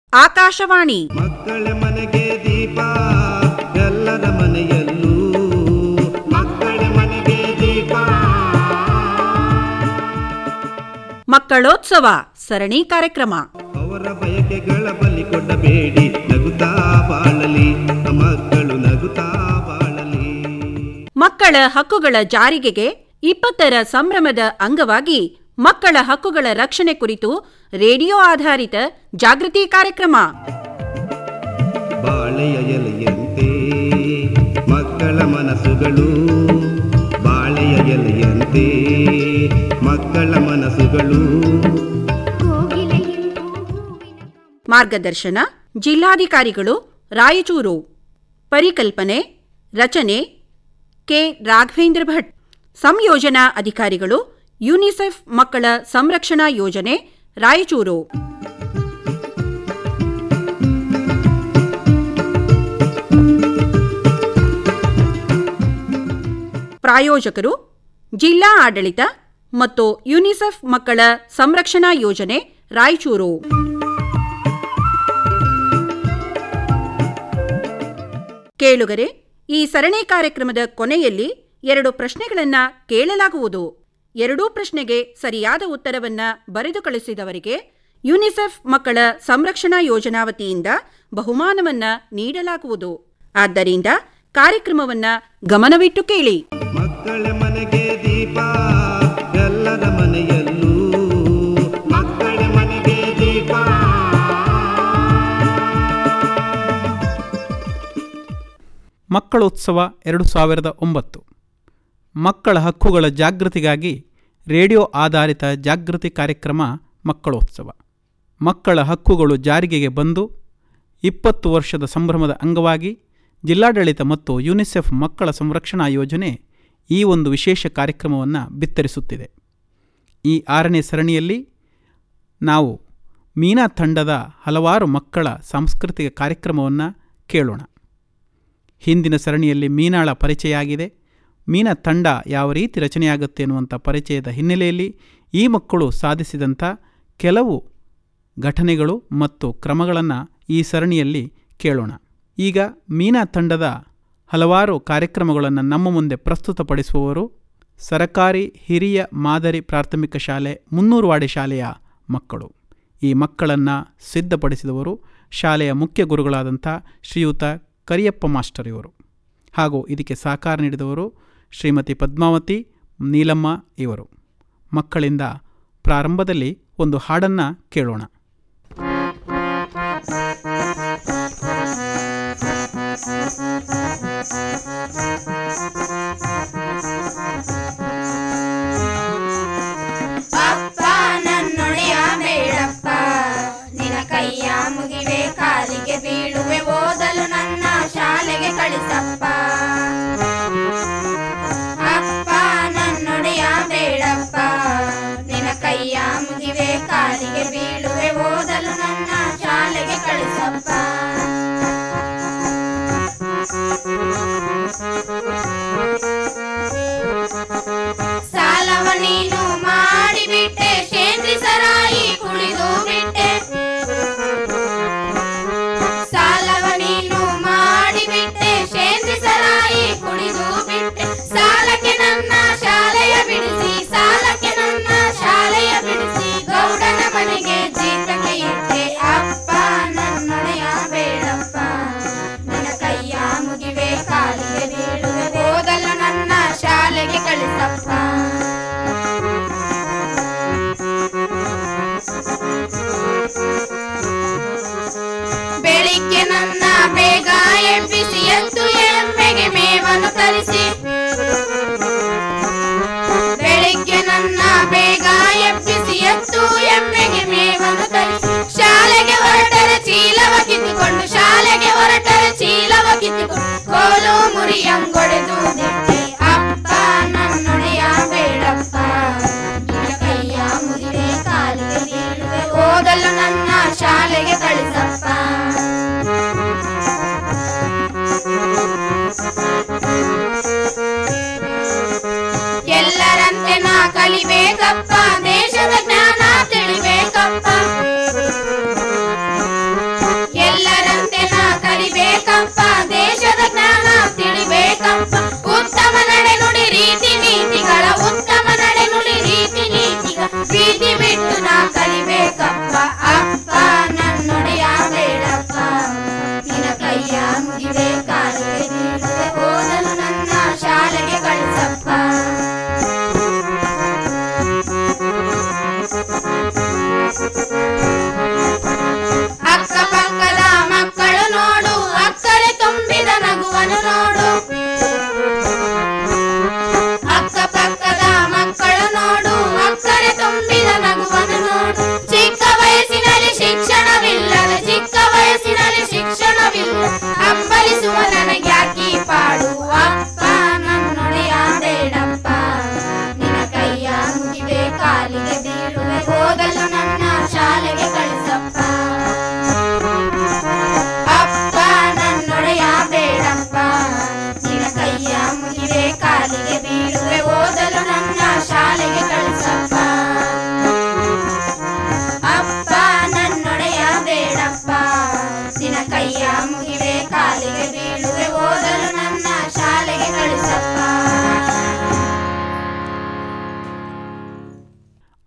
ಆಕಾಶವಾಣಿ ಮಕ್ಕಳ ಮನೆಗೆ ದೀಪ ಎಲ್ಲರ ಮನೆಯಲ್ಲೂ ಮಕ್ಕಳ ಮನೆಗೆ ದೀಪ ಮಕ್ಕಳೋತ್ಸವ ಸರಣಿ ಕಾರ್ಯಕ್ರಮ ಅವರ ಬಯಕೆಗಳ ಬಲಿ ಕೊಡಬೇಡಿ ನಗುತ್ತಾ ಬಾಳಲಿ ಮಕ್ಕಳು ನಗುತ್ತಾ ಬಾಳಲಿ ಮಕ್ಕಳ ಹಕ್ಕುಗಳ ಜಾರಿಗೆಗೆ ಇಪ್ಪತ್ತರ ಸಂಭ್ರಮದ ಅಂಗವಾಗಿ ಮಕ್ಕಳ ಹಕ್ಕುಗಳ ರಕ್ಷಣೆ ಕುರಿತು ರೇಡಿಯೋ ಆಧಾರಿತ ಜಾಗೃತಿ ಕಾರ್ಯಕ್ರಮ ಬಾಳೆಯ ಎಲೆಯಂತೆ ಮಕ್ಕಳ ಮನಸ್ಸುಗಳು ಬಾಳೆಯ ಎಲೆಯಂತೆ ಮಕ್ಕಳ ಮನಸ್ಸುಗಳು ಮಾರ್ಗದರ್ಶನ ಜಿಲ್ಲಾಧಿಕಾರಿಗಳು ರಾಯಚೂರು ಪರಿಕಲ್ಪನೆ ರಚನೆ ಕೆ ರಾಘವೇಂದ್ರ ಭಟ್ ಸಂಯೋಜನಾ ಅಧಿಕಾರಿಗಳು ಯುನಿಸೆಫ್ ಮಕ್ಕಳ ಸಂರಕ್ಷಣಾ ಯೋಜನೆ ರಾಯಚೂರು ಪ್ರಾಯೋಜಕರು ಜಿಲ್ಲಾ ಆಡಳಿತ ಮತ್ತು ಯುನಿಸೆಫ್ ಮಕ್ಕಳ ಸಂರಕ್ಷಣಾ ಯೋಜನೆ ರಾಯಚೂರು ಕೇಳುಗರೆ ಈ ಸರಣಿ ಕಾರ್ಯಕ್ರಮದ ಕೊನೆಯಲ್ಲಿ ಎರಡು ಪ್ರಶ್ನೆಗಳನ್ನ ಕೇಳಲಾಗುವುದು ಎರಡೂ ಪ್ರಶ್ನೆಗೆ ಸರಿಯಾದ ಉತ್ತರವನ್ನ ಬರೆದು ಕಳಿಸಿದವರಿಗೆ ಯುನಿಸೆಫ್ ಮಕ್ಕಳ ಸಂರಕ್ಷಣಾ ಯೋಜನಾ ವತಿಯಿಂದ ಬಹುಮಾನವನ್ನ ನೀಡಲಾಗುವುದು ಆದ್ದರಿಂದ ಕಾರ್ಯಕ್ರಮವನ್ನ ಗಮನವಿಟ್ಟು ಕೇಳಿ ಮಕ್ಕಳ ಮನೆಗೆ ದೀಪ ಎಲ್ಲರ ಮನೆಯಲ್ಲೂ ಮಕ್ಕಳ ಮನೆಗೆ ದೀಪ ಮಕ್ಕಳೋತ್ಸವ ಎರಡು ಸಾವಿರದ ಒಂಬತ್ತು ಮಕ್ಕಳ ಹಕ್ಕುಗಳ ಜಾಗೃತಿಗಾಗಿ ರೇಡಿಯೋ ಆಧಾರಿತ ಜಾಗೃತಿ ಕಾರ್ಯಕ್ರಮ ಮಕ್ಕಳೋತ್ಸವ ಮಕ್ಕಳ ಹಕ್ಕುಗಳು ಜಾರಿಗೆಗೆ ಬಂದು ಇಪ್ಪತ್ತು ವರ್ಷದ ಸಂಭ್ರಮದ ಅಂಗವಾಗಿ ಜಿಲ್ಲಾಡಳಿತ ಮತ್ತು ಯುನಿಸೆಫ್ ಮಕ್ಕಳ ಸಂರಕ್ಷಣಾ ಯೋಜನೆ ಈ ಒಂದು ವಿಶೇಷ ಕಾರ್ಯಕ್ರಮವನ್ನು ಬಿತ್ತರಿಸುತ್ತಿದೆ ಈ ಆರನೇ ಸರಣಿಯಲ್ಲಿ ನಾವು ಮೀನಾ ತಂಡದ ಹಲವಾರು ಮಕ್ಕಳ ಸಾಂಸ್ಕೃತಿಕ ಕಾರ್ಯಕ್ರಮವನ್ನು ಕೇಳೋಣ ಹಿಂದಿನ ಸರಣಿಯಲ್ಲಿ ಮೀನಾಳ ಪರಿಚಯ ಆಗಿದೆ ಮೀನ ತಂಡ ಯಾವ ರೀತಿ ರಚನೆಯಾಗುತ್ತೆ ಎನ್ನುವಂಥ ಪರಿಚಯದ ಹಿನ್ನೆಲೆಯಲ್ಲಿ ಈ ಮಕ್ಕಳು ಸಾಧಿಸಿದಂಥ ಕೆಲವು ಘಟನೆಗಳು ಮತ್ತು ಕ್ರಮಗಳನ್ನು ಈ ಸರಣಿಯಲ್ಲಿ ಕೇಳೋಣ ಈಗ ಮೀನಾ ತಂಡದ ಹಲವಾರು ಕಾರ್ಯಕ್ರಮಗಳನ್ನು ನಮ್ಮ ಮುಂದೆ ಪ್ರಸ್ತುತಪಡಿಸುವವರು ಸರಕಾರಿ ಹಿರಿಯ ಮಾದರಿ ಪ್ರಾಥಮಿಕ ಶಾಲೆ ಮುನ್ನೂರುವಾಡಿ ಶಾಲೆಯ ಮಕ್ಕಳು ಈ ಮಕ್ಕಳನ್ನು ಸಿದ್ಧಪಡಿಸಿದವರು ಶಾಲೆಯ ಮುಖ್ಯ ಗುರುಗಳಾದಂಥ ಶ್ರೀಯುತ ಕರಿಯಪ್ಪ ಮಾಸ್ಟರ್ ಇವರು ಹಾಗೂ ಇದಕ್ಕೆ ಸಹಕಾರ ನೀಡಿದವರು ಶ್ರೀಮತಿ ಪದ್ಮಾವತಿ ನೀಲಮ್ಮ ಇವರು ಮಕ್ಕಳಿಂದ ಪ್ರಾರಂಭದಲ್ಲಿ ಒಂದು ಹಾಡನ್ನು ಕೇಳೋಣ ಅಪ್ಪ ನನ್ನೊಡೆಯ ಬೇಡಪ್ಪ ನಿನ ಕೈಯ ಮುಗಿವೆ ಕಾಲಿಗೆ ಬೀಳುವೆ ಓದಲು ನನ್ನ ಶಾಲೆಗೆ ಕಳಿಸಪ್ಪ ಅಪ್ಪ ನನ್ನೊಡೆಯ ಬೇಡಪ್ಪ ನಿನ ಕೈಯ ಮುಗಿವೆ ಕಾಲಿಗೆ ಬೀಳುವೆ ಓದಲು ನನ್ನ ಶಾಲೆಗೆ ಕಳಿಸಪ್ಪ ಸಾಲವ ನೀನು ಮಾಡಿಬಿಟ್ಟೆ ಶೇಂದ್ರಿ ಸರಾಯಿ ಕುಡಿದು ಬಿಟ್ಟೆ ಸಾಲವ ನೀನು ಮಾಡಿಬಿಟ್ಟೆ ಶೇಂದ್ರಿ ಸರಾಯಿ ಕುಡಿದು ಬಿಟ್ಟೆ ಸಾಲಕ್ಕೆ ನನ್ನ ಶಾಲೆಯ ಬಿಡಿಸಿ ಸಾಲಕ್ಕೆ ನನ್ನ ಶಾಲೆಯ ಬಿಡಿಸಿ ಗೌಡನ ಮನೆಗೆ ಜೀತಕ್ಕೆ ಇಟ್ಟೆ ಅಪ್ಪ ನನ್ನೊಡೆಯ ಬೇಡಪ್ಪ ನಿನ್ನ ಕೈಯ ಮುಗಿವೆ ಕಾಲಿಗೆ ಬೀಳುವೆ ಓದಲು ನನ್ನ ಶಾಲೆಗೆ ಕಳಿಸಪ್ಪ ಬೆಳಿಗ್ಗೆ ನನ್ನ ಬೇಗ ಎಬ್ಬಿಸಿ ಎದ್ದು ಎಮ್ಮೆಗೆ ಮೇವನ್ನು ತರಿಸಿ ಬೆಳಿಗ್ಗೆ ನನ್ನ ಬೇಗ ಎಬ್ಬಿಸಿ ಎದ್ದು ಎಮ್ಮೆಗೆ ಮೇವನ್ನು ತರಿಸಿ ಶಾಲೆಗೆ ಹೊರಟರೆ ಚೀಲವ ಕಿತ್ತುಕೊಂಡು ಶಾಲೆಗೆ ಹೊರಟರೆ ಚೀಲವ ಕಿತ್ತುಕೊಂಡು ಕೋಲು ಮುರಿಯಂಗೊಡೆದು ಬಿಟ್ಟೆ ಅಪ್ಪ ನನ್ನೊಡೆಯ ಬೇಡಪ್ಪ ನಿನ್ನ ಕೈಯ ಮುರಿದೆ ಕಾಲಿಗೆ ಬೀಳುವೆ ಓದಲು ನನ್ನ ಶಾಲೆಗೆ ಕಳಿಸಪ್ಪ ಎಲ್ಲರಂತೆ ನಾ ಕಲಿಬೇಕಪ್ಪ ದೇಶದ ಜ್ಞಾನ ತಿಳಿಬೇಕಪ್ಪ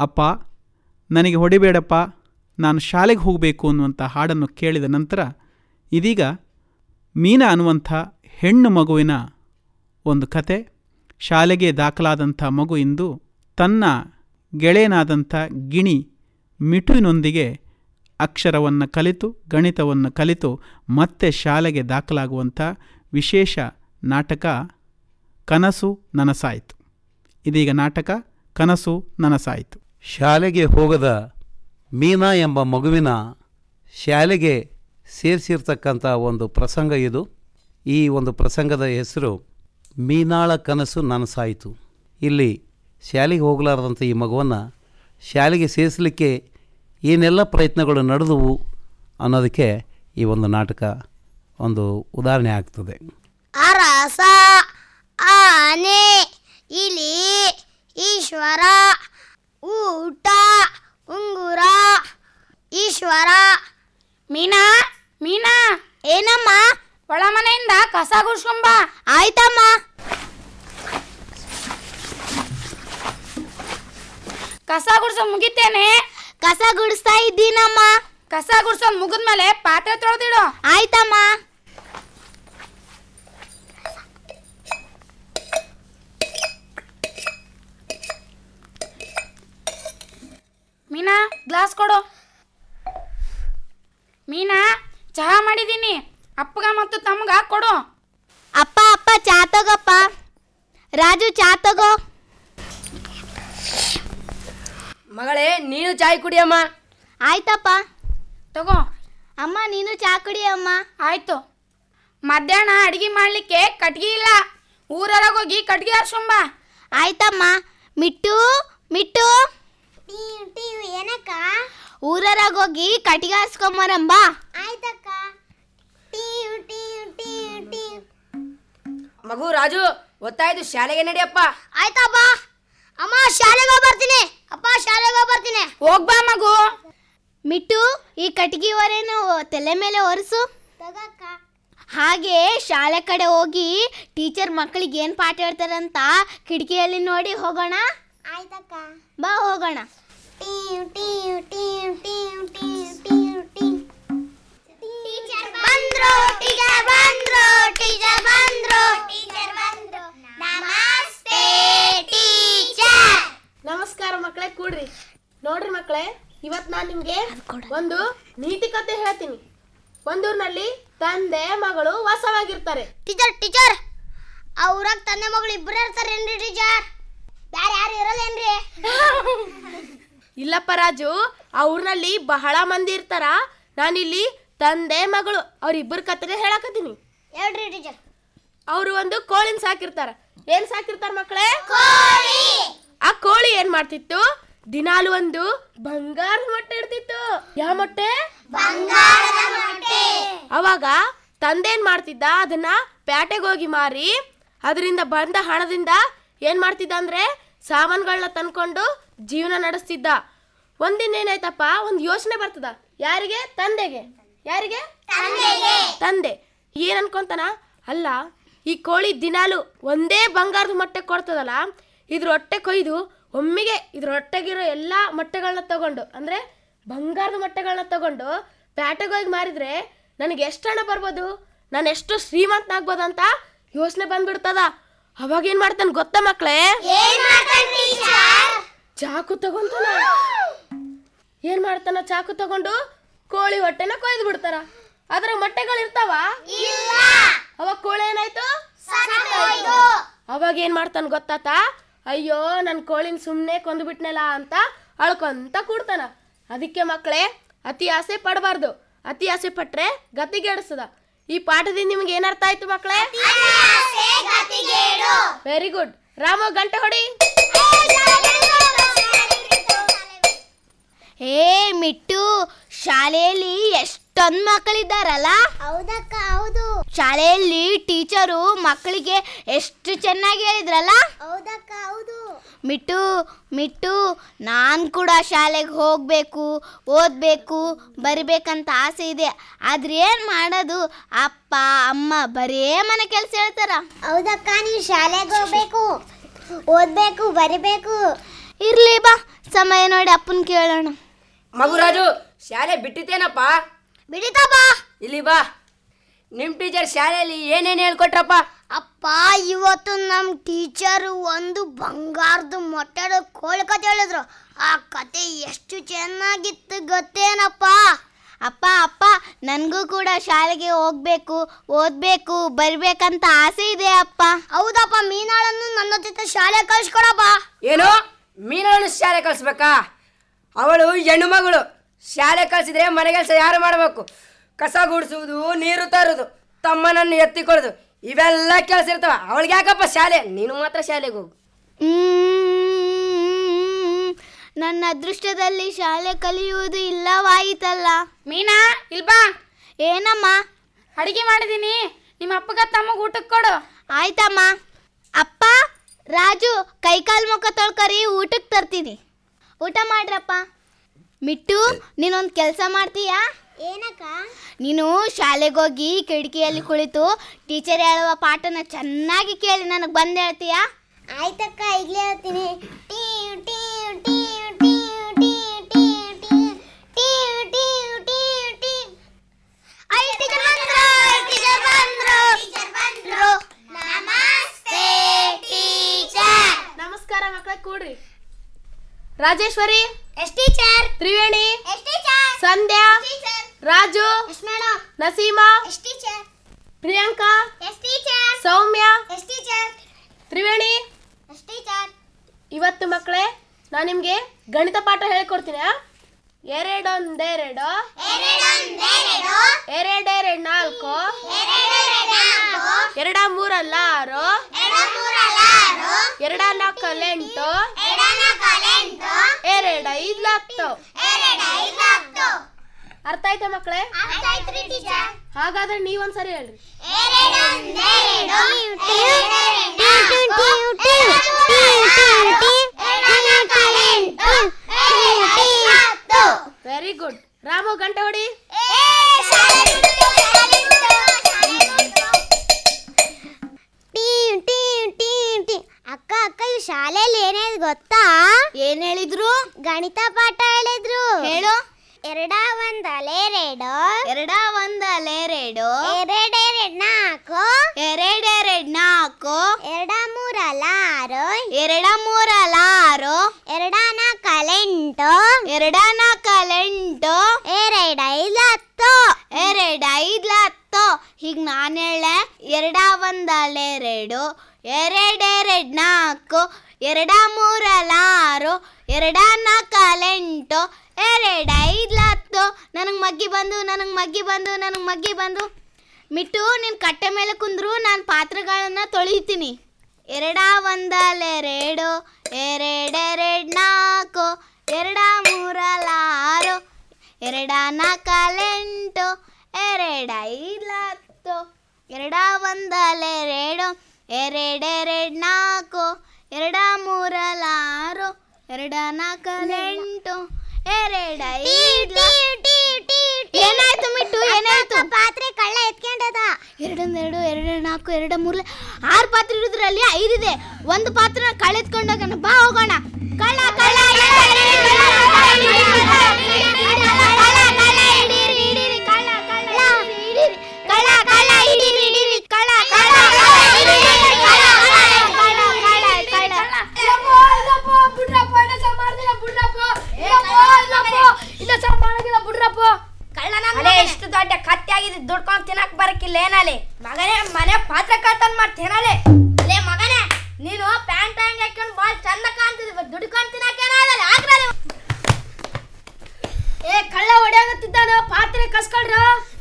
ಅಪ್ಪ ನನಗೆ ಹೊಡಿಬೇಡಪ್ಪ ನಾನು ಶಾಲೆಗೆ ಹೋಗಬೇಕು ಅನ್ನುವಂಥ ಹಾಡನ್ನು ಕೇಳಿದ ನಂತರ ಇದೀಗ ಮೀನಾ ಅನ್ನುವಂಥ ಹೆಣ್ಣು ಮಗುವಿನ ಒಂದು ಕತೆ ಶಾಲೆಗೆ ದಾಖಲಾದಂಥ ಮಗು ಇಂದು ತನ್ನ ಗೆಳೆಯನಾದಂಥ ಗಿಣಿ ಮಿಟುವಿನೊಂದಿಗೆ ಅಕ್ಷರವನ್ನು ಕಲಿತು ಗಣಿತವನ್ನು ಕಲಿತು ಮತ್ತೆ ಶಾಲೆಗೆ ದಾಖಲಾಗುವಂಥ ವಿಶೇಷ ನಾಟಕ ಕನಸು ನನಸಾಯಿತು ಇದೀಗ ನಾಟಕ ಕನಸು ನನಸಾಯಿತು ಶಾಲೆಗೆ ಹೋಗದ ಮೀನಾ ಎಂಬ ಮಗುವಿನ ಶಾಲೆಗೆ ಸೇರಿಸಿರ್ತಕ್ಕಂಥ ಒಂದು ಪ್ರಸಂಗ ಇದು ಈ ಒಂದು ಪ್ರಸಂಗದ ಹೆಸರು ಮೀನಾಳ ಕನಸು ನನಸಾಯಿತು ಇಲ್ಲಿ ಶಾಲೆಗೆ ಹೋಗಲಾರದಂಥ ಈ ಮಗುವನ್ನು ಶಾಲೆಗೆ ಸೇರಿಸಲಿಕ್ಕೆ ಏನೆಲ್ಲ ಪ್ರಯತ್ನಗಳು ನಡೆದವು ಅನ್ನೋದಕ್ಕೆ ಈ ಒಂದು ನಾಟಕ ಒಂದು ಉದಾಹರಣೆ ಆಗ್ತದೆ ಅರಸ ಆನೆ ಇಲಿ ಈಶ್ವರ ಊಟ ಉಂಗುರ ಈಶ್ವರ ಮೀನಾ ಮೀನಾ ಏನಮ್ಮ ಒಳ ಮನೆಯಿಂದ ಕಸ ಗುಡ್ಸ್ಕೊಂಬ ಆಯ್ತಮ್ಮ ಕಸ ಗುಡ್ಸೋ ಮುಗಿತೇನೆ ಕಸ ಗುಡಿಸ್ತಾ ಇದ್ದೀನಮ್ಮ ಕಸ ಗುಡ್ಸೋ ಮುಗಿದ್ಮೇಲೆ ಪಾತ್ರೆ ತೊಳೆದಿಡು ಆಯ್ತಮ್ಮ ಮೀನಾ ಗ್ಲಾಸ್ ಕೊಡು ಮೀನಾ ಚಹಾ ಮಾಡಿದ್ದೀನಿ ಅಪ್ಪಗ ಮತ್ತು ತಮ್ಮಗ ಕೊಡು ಅಪ್ಪ ಅಪ್ಪ ಚಾ ತಗೋಪ್ಪ ರಾಜು ಚಾ ತಗೋ ಮಗಳೇ ನೀನು ಚಾಯ್ ಕುಡಿಯಮ್ಮ ಆಯ್ತಪ್ಪ ತಗೋ ಅಮ್ಮ ನೀನು ಚಾ ಕುಡಿ ಅಮ್ಮ ಆಯ್ತು ಮಧ್ಯಾಹ್ನ ಅಡಿಗೆ ಮಾಡ್ಲಿಕ್ಕೆ ಕಟ್ಗೆ ಇಲ್ಲ ಊರೊಳಗೆ ಹೋಗಿ ಕಟ್ಗೆ ಹರ್ಸ್ಕೊಂಬ ಆಯ್ತಮ್ಮ ಮಿಟ್ಟು ಮಿಟ್ಟು ಏನಕ್ಕ ಊರರಾಗ ಹೋಗಿ ಕಟ್ಟಿಗೆ ಹಾಸ್ಕೊಂಬರಮ್ಮ ಆಯ್ತಕ್ಕ ಮಗು ರಾಜು ಗೊತ್ತಾಯ್ತು ಶಾಲೆಗೆ ನಡಿಯಪ್ಪ ಆಯ್ತಪ್ಪ ಅಮ್ಮ ಶಾಲೆಗೆ ಬರ್ತೀನಿ ಅಪ್ಪ ಶಾಲೆಗೆ ಬರ್ತೀನಿ ಹೋಗ್ಬಾ ಮಗು ಮಿಟ್ಟು ಈ ಕಟ್ಟಿಗೆ ಹೊರೆನು ತಲೆ ಮೇಲೆ ಒರೆಸು ಹಾಗೆ ಶಾಲೆ ಕಡೆ ಹೋಗಿ ಟೀಚರ್ ಮಕ್ಕಳಿಗೆ ಏನು ಪಾಠ ಹೇಳ್ತಾರಂತ ಕಿಟಕಿಯಲ್ಲಿ ನೋಡಿ ಹೋಗೋಣ ಆಯ್ತಕ್ಕ ಬಾ ಹೋಗೋಣ ಬಂದ್ರು ಟೀಚರ್ ಬಂದ್ರು ಟೀಚರ್ ಬಂದ್ರು ಟೀಚರ್ ಬಂದ್ರು ನಮಸ್ತೆ ಟೀಚರ್ ನಮಸ್ಕಾರ ಮಕ್ಕಳೇ ಕೂಡ್ರಿ ನೋಡ್ರಿ ಮಕ್ಕಳೇ ಇವತ್ ನಾನ್ ನಿಮ್ಗೆ ಒಂದು ನೀತಿ ಕತೆ ಹೇಳ್ತೀನಿ ಒಂದೂರ್ನಲ್ಲಿ ತಂದೆ ಮಗಳು ವಾಸವಾಗಿರ್ತಾರೆ ಟೀಚರ್ ಟೀಚರ್ ಆ ಊರಾಗ ತಂದೆ ಮಗಳು ಇಬ್ಬರು ಇರ್ತಾರೇನ್ರಿ ಟೀಚರ್ ಬೇರೆ ಯಾರು ಇರಲ್ಲೇನ್ರಿ ಇಲ್ಲಪ್ಪ ರಾಜು ಆ ಊರ್ನಲ್ಲಿ ಬಹಳ ಮಂದಿ ಇರ್ತಾರ ನಾನಿಲ್ಲಿ ತಂದೆ ಮಗಳು ಅವ್ರಿಬ್ಬರ ಕತೆ ಹೇಳಕತ್ತೀನಿ ಹೇಳ್ರಿ ಟೀಚರ್ ಅವರು ಒಂದು ಕೋಳಿನ ಸಾಕಿರ್ತಾರ ಏನ್ ಸಾಕಿರ್ತಾರ ಮಕ್ಕಳೇ ಆ ಕೋಳಿ ಏನ್ ಮಾಡ್ತಿತ್ತು ದಿನಾಲು ಒಂದು ಬಂಗಾರದ ಮೊಟ್ಟೆ ಇಡ್ತಿತ್ತು ಯಾವ ಮೊಟ್ಟೆ ಅವಾಗ ತಂದೆ ಏನ್ ಮಾಡ್ತಿದ್ದ ಅದನ್ನ ಪ್ಯಾಟೆಗೆ ಹೋಗಿ ಮಾರಿ ಅದರಿಂದ ಬಂದ ಹಣದಿಂದ ಏನ್ ಮಾಡ್ತಿದ್ದ ಅಂದ್ರೆ ಸಾಮಾನುಗಳನ್ನ ತಂದ್ಕೊಂಡು ಜೀವನ ನಡೆಸ್ತಿದ್ದ ಒಂದಿನ ಏನಾಯ್ತಪ್ಪ ಒಂದು ಯೋಚನೆ ಬರ್ತದ ಯಾರಿಗೆ ತಂದೆಗೆ ಯಾರಿಗೆ ತಂದೆ ಏನ್ ಅನ್ಕೊಂತಾನ ಅಲ್ಲ ಈ ಕೋಳಿ ದಿನಾಲು ಒಂದೇ ಬಂಗಾರದ ಮೊಟ್ಟೆ ಕೊಡ್ತದಲ್ಲ ಇದ್ರ ಹೊಟ್ಟೆ ಕೊಯ್ದು ಒಮ್ಮೆಗೆ ಇದ್ರ ಹೊಟ್ಟೆಗಿರೋ ಎಲ್ಲ ಮೊಟ್ಟೆಗಳನ್ನ ತಗೊಂಡು ಅಂದ್ರೆ ಬಂಗಾರದ ಮೊಟ್ಟೆಗಳನ್ನ ತಗೊಂಡು ಪ್ಯಾಟೆಗೆ ಹೋಗಿ ಮಾರಿದ್ರೆ ನನಗೆ ಎಷ್ಟು ಹಣ ಬರ್ಬೋದು ನಾನು ಎಷ್ಟು ಶ್ರೀಮಂತನಾಗ್ಬೋದು ಅಂತ ಯೋಚನೆ ಬಂದ್ಬಿಡ್ತದ ಅವಾಗ ಏನ್ ಮಾಡ್ತಾನೆ ಗೊತ್ತಾ ಮಕ್ಳೇ ಚಾಕು ತಗೊಂತಾನ ಏನ್ ಮಾಡ್ತಾನ ಚಾಕು ತಗೊಂಡು ಕೋಳಿ ಹೊಟ್ಟೆನ ಕೊಯ್ದು ಬಿಡ್ತಾರ ಅದ್ರ ಮೊಟ್ಟೆಗಳು ಇರ್ತಾವ ಅವಾಗ ಕೋಳಿ ಏನಾಯ್ತು ಅವಾಗ ಏನ್ ಮಾಡ್ತಾನ ಗೊತ್ತಾತ ಅಯ್ಯೋ ನನ್ನ ಕೋಳಿನ ಸುಮ್ಮನೆ ಕೊಂದ್ಬಿಟ್ನಲ್ಲ ಅಂತ ಅಳ್ಕೊಂತ ಕೂಡ್ತಾನ ಅದಕ್ಕೆ ಮಕ್ಕಳೇ ಅತಿ ಆಸೆ ಪಡಬಾರ್ದು ಅತಿ ಆಸೆ ಪಟ್ರೆ ಗತಿಗೆಡಿಸ್ತದ ಈ ಪಾಠದಿಂದ ನಿಮ್ಗೆ ಏನರ್ಥ ಆಯ್ತು ಮಕ್ಕಳೇ ವೆರಿ ಗುಡ್ ರಾಮ ಗಂಟೆ ಹೊಡಿ ಏ ಮಿಟ್ಟು ಶಾಲೆಯಲ್ಲಿ ಎಷ್ಟೊಂದ್ ಮಕ್ಕಳಿದ್ದಾರಲ್ಲ ಹೌದಕ್ಕ ಹೌದು ಶಾಲೆಯಲ್ಲಿ ಟೀಚರು ಮಕ್ಕಳಿಗೆ ಎಷ್ಟು ಚೆನ್ನಾಗಿ ಹೇಳಿದ್ರಲ್ಲ ಹೌದಕ್ಕ ಹೌದು ಮಿಟ್ಟು ಮಿಟ್ಟು ನಾನು ಕೂಡ ಶಾಲೆಗೆ ಹೋಗಬೇಕು ಓದಬೇಕು ಬರಿಬೇಕಂತ ಆಸೆ ಇದೆ ಆದ್ರೆ ಏನು ಮಾಡೋದು ಅಪ್ಪ ಅಮ್ಮ ಬರೇ ಮನೆ ಕೆಲಸ ಹೇಳ್ತಾರ ಹೌದಕ್ಕ ನೀವು ಶಾಲೆಗೆ ಹೋಗ್ಬೇಕು ಓದಬೇಕು ಬರಿಬೇಕು ಇರ್ಲಿ ಬಾ ಸಮಯ ನೋಡಿ ಅಪ್ಪನ ಕೇಳೋಣ ಮಗುರಾಜು ಶಾಲೆ ಬಿಟ್ಟಿತ್ತೇನಪ್ಪ ಬಿಡಿತಾ ಬಾ ಇಲ್ಲಿ ಬಾ ನಿಮ್ಮ ಟೀಚರ್ ಶಾಲೆಯಲ್ಲಿ ಏನೇನು ಹೇಳ್ಕೊಟ್ರಪ್ಪ ಅಪ್ಪ ಇವತ್ತು ನಮ್ಮ ಟೀಚರು ಒಂದು ಬಂಗಾರದ ಮೊಟ್ಟೆದ ಕೋಳಿ ಕತೆ ಹೇಳಿದ್ರು ಆ ಕತೆ ಎಷ್ಟು ಚೆನ್ನಾಗಿತ್ತು ಗೊತ್ತೇನಪ್ಪ ಅಪ್ಪ ಅಪ್ಪ ನನಗೂ ಕೂಡ ಶಾಲೆಗೆ ಹೋಗ್ಬೇಕು ಓದ್ಬೇಕು ಬರ್ಬೇಕಂತ ಆಸೆ ಇದೆ ಅಪ್ಪ ಹೌದಪ್ಪ ಮೀನಾಳನ್ನು ನನ್ನ ಜೊತೆ ಶಾಲೆ ಕಳ್ಸ್ಕೊಡಪ್ಪ ಏನು ಮೀನುಗಳನ್ನು ಶಾಲೆ ಕಳಿಸ್ಬೇಕಾ ಅವಳು ಹೆಣ್ಣು ಮಗಳು ಶಾಲೆ ಕಳಿಸಿದ್ರೆ ಮನೆ ಕೆಲಸ ಯಾರು ಮಾಡಬೇಕು ಕಸ ಗುಡಿಸುವುದು ನೀರು ತರುವುದು ತಮ್ಮನನ್ನು ಎತ್ತಿಕೊಳ್ಳೋದು ಇವೆಲ್ಲ ಕೆಲಸ ಇರ್ತಾವ ಅವಳಿಗೆ ಯಾಕಪ್ಪ ಶಾಲೆ ನೀನು ಮಾತ್ರ ಶಾಲೆಗೆ ಹೋಗು ಮ್ಮ್. ನನ್ನ ಅದೃಷ್ಟದಲ್ಲಿ ಶಾಲೆ ಕಲಿಯುವುದು ಇಲ್ಲವಾಯಿತಲ್ಲ ಮೀನಾ ಇಲ್ಬಾ ಏನಮ್ಮ ಅಡಿಗೆ ಮಾಡಿದೀನಿ ನಿಮ್ಮ ಅಪ್ಪಗ ತಮ್ಮಗ ಊಟಕ್ಕೆ ಕೊಡು ಆಯ್ತಮ್ಮ ಅಪ್ಪ ರಾಜು ಕೈಕಾಲು ಮುಖ ತೊಳ್ಕರಿ ಊಟಕ್ಕೆ ತರ್ತೀನಿ ಊಟ ಮಾಡ್ರಪ್ಪ ಮಿಟ್ಟು ನೀನೊಂದು ಕೆಲಸ ಮಾಡ್ತೀಯಾ ಏನಕ್ಕ ನೀನು ಶಾಲೆಗೆ ಹೋಗಿ ಕಿಟಕಿಯಲ್ಲಿ ಕುಳಿತು ಟೀಚರ್ ಹೇಳುವ ಪಾಠನ ಚೆನ್ನಾಗಿ ಕೇಳಿ ನನಗೆ ಬಂದು ಹೇಳ್ತೀಯಾ ಆಯ್ತಕ್ಕ ಈಗಲೇ ಹೇಳ್ತೀನಿ ನಮಸ್ತೆ ಟೀಚರ್ ನಮಸ್ಕಾರ ಮಕ್ಕಳ ಕೂಡ್ರಿ Rajeshwari yes teacher Triveni yes teacher Sandhya teacher Raju yes madam Naseema yes teacher Priyanka yes teacher Soumya yes teacher Triveni yes teacher ಇವತ್ತು ಮಕ್ಕಳೇ ನಾನು ನಿಮಗೆ ಗಣಿತ ಪಾಠ ಹೇಳ್ಕೊಡ್ತೀನಿ ಆ? ಎರಡೊಂದೆರಡು ಎರಡೆರಡು ನಾಲ್ಕು ಎರಡ ಮೂರಲ್ಲ ಆರು ಎರಡ ನಾಲ್ಕಲ್ಲ ಎಂಟು ಎರಡ ಐದು ಹತ್ತು ಅರ್ಥ ಆಯ್ತಾ ಮಕ್ಕಳೇ ಹಾಗಾದ್ರೆ ನೀವೊಂದ್ಸರಿ ಹೇಳ್ರಿ ವೆರಿ ಗುಡ್ ರಾಮು ಗಂಟೆ ಹೊಡಿ ಅಕ್ಕ ಅಕ್ಕ ಈ ಶಾಲೆಯಲ್ಲಿ ಏನೇನು ಗೊತ್ತಾ ಏನ್ ಹೇಳಿದ್ರು ಗಣಿತ ಪಾಠ ಹೇಳಿದ್ರು ಹೇಳು ಎರಡ ಒಂದಲೆರಡು ಎರಡ ಒಂದಲೆರಡು ಎರಡೆರಡ್ ನಾಲ್ಕು ಎರಡೆರಡ್ ನಾಲ್ಕು ಎರಡ ಮೂರಲ್ಲ ಆರು ಎರಡ ಮೂರಲ್ಲ ಆರು ಎರಡ ನಾಲ್ಕಲೆಂಟು ಎರಡ ನಾಲ್ಕಲೆಂಟು ಎರಡ ಐದು ಹತ್ತು ಎರಡ ಐದು ಹತ್ತು ಹೀಗೆ ನಾನು ಹೇಳೆ ಎರಡ ಒಂದಲೆರಡು ಎರಡೆರಡ್ ನಾಲ್ಕು ಎರಡ ಮೂರಲ್ಲ ಆರು ಎರಡ ನಾಲ್ಕಲೆಂಟು ಎರಡ ಐದು ಹತ್ತು ನನಗೆ ಮಗ್ಗಿ ಬಂದು ನನಗೆ ಮಗ್ಗಿ ಬಂದು ನನಗೆ ಮಗ್ಗಿ ಬಂದು ಮಿಟ್ಟು ನಿನ್ನ ಕಟ್ಟೆ ಮೇಲೆ ಕುಂದ್ರು ನಾನು ಪಾತ್ರೆಗಳನ್ನ ತೊಳಿತೀನಿ ಎರಡ ಒಂದಲೆರಡು ಎರಡೆರಡ್ ನಾಲ್ಕು ಎರಡ ಮೂರಲ್ಲ ಆರು ಎರಡ ನಾಲ್ಕಲೆಂಟು ಎರಡ ಐದು ಹತ್ತು ಎರಡ ಒಂದಲೆರಡು ಎರಡೆರಡ್ ನಾಲ್ಕು ಎರಡ ಮೂರಲ್ಲ ಆರು ಎರಡ ನಾಲ್ಕಲೆಂಟು ಎರಡ ಐದು ಏನಾಯ್ತು ಮಿಟ್ಟು ಏನಾಯ್ತು ಪಾತ್ರೆ ಕಳ್ಳ ಎತ್ಕೊಂಡದ ಎರಡೊಂದೆರಡು ಎರಡು ನಾಲ್ಕು ಎರಡು ಮೂರು ಆರು ಪಾತ್ರೆ ಇರೋದ್ರಲ್ಲಿ ಐದಿದೆ ಒಂದು ಪಾತ್ರ ಕಳ್ಳ ಎತ್ಕೊಂಡೋಗೋಣ ಬಾ ಹೋಗೋಣ ಕಳ್ಳ ಕಳ್ಳ ಕಳ್ಳ ಕಳ್ಳ ಹಿಡೀರಿ ಹಿಡೀರಿ ಕಳ್ಳ ಕಳ್ಳ ಅಲೆ ಎಷ್ಟು ದೊಡ್ಡ ಕತ್ತಿ ಆಗಿದೆ ದುಡ್ಕೊಂಡು ತಿನ್ನಕ್ ಬರಕ್ಕಿಲ್ಲ ಏನಲ್ಲಿ ಮಗನೇ ಮನೆ ಪಾತ್ರ ಕಳ್ತನ ಮಾಡ್ತೇನಲೆ ಲೇ ಮಗನೇ ನೀನು ಪ್ಯಾಂಟ್ ಹಂಗೆ ಹಾಕೊಂಡು ಭಾಳ ಚಂದ ಕಾಣ್ತಿದ್ವಿ ದುಡ್ಕೊಂಡು ತಿನ್ನಕೇನಲ್ಲ ಆಗ್ರಲ್ಲ ಏ ಕಳ್ಳ ಹೊಡೆಯಾಗತ್ತಿದ್ದಾನ ಪಾತ್ರೆ ಕಸ್ಕೊಳ್ರ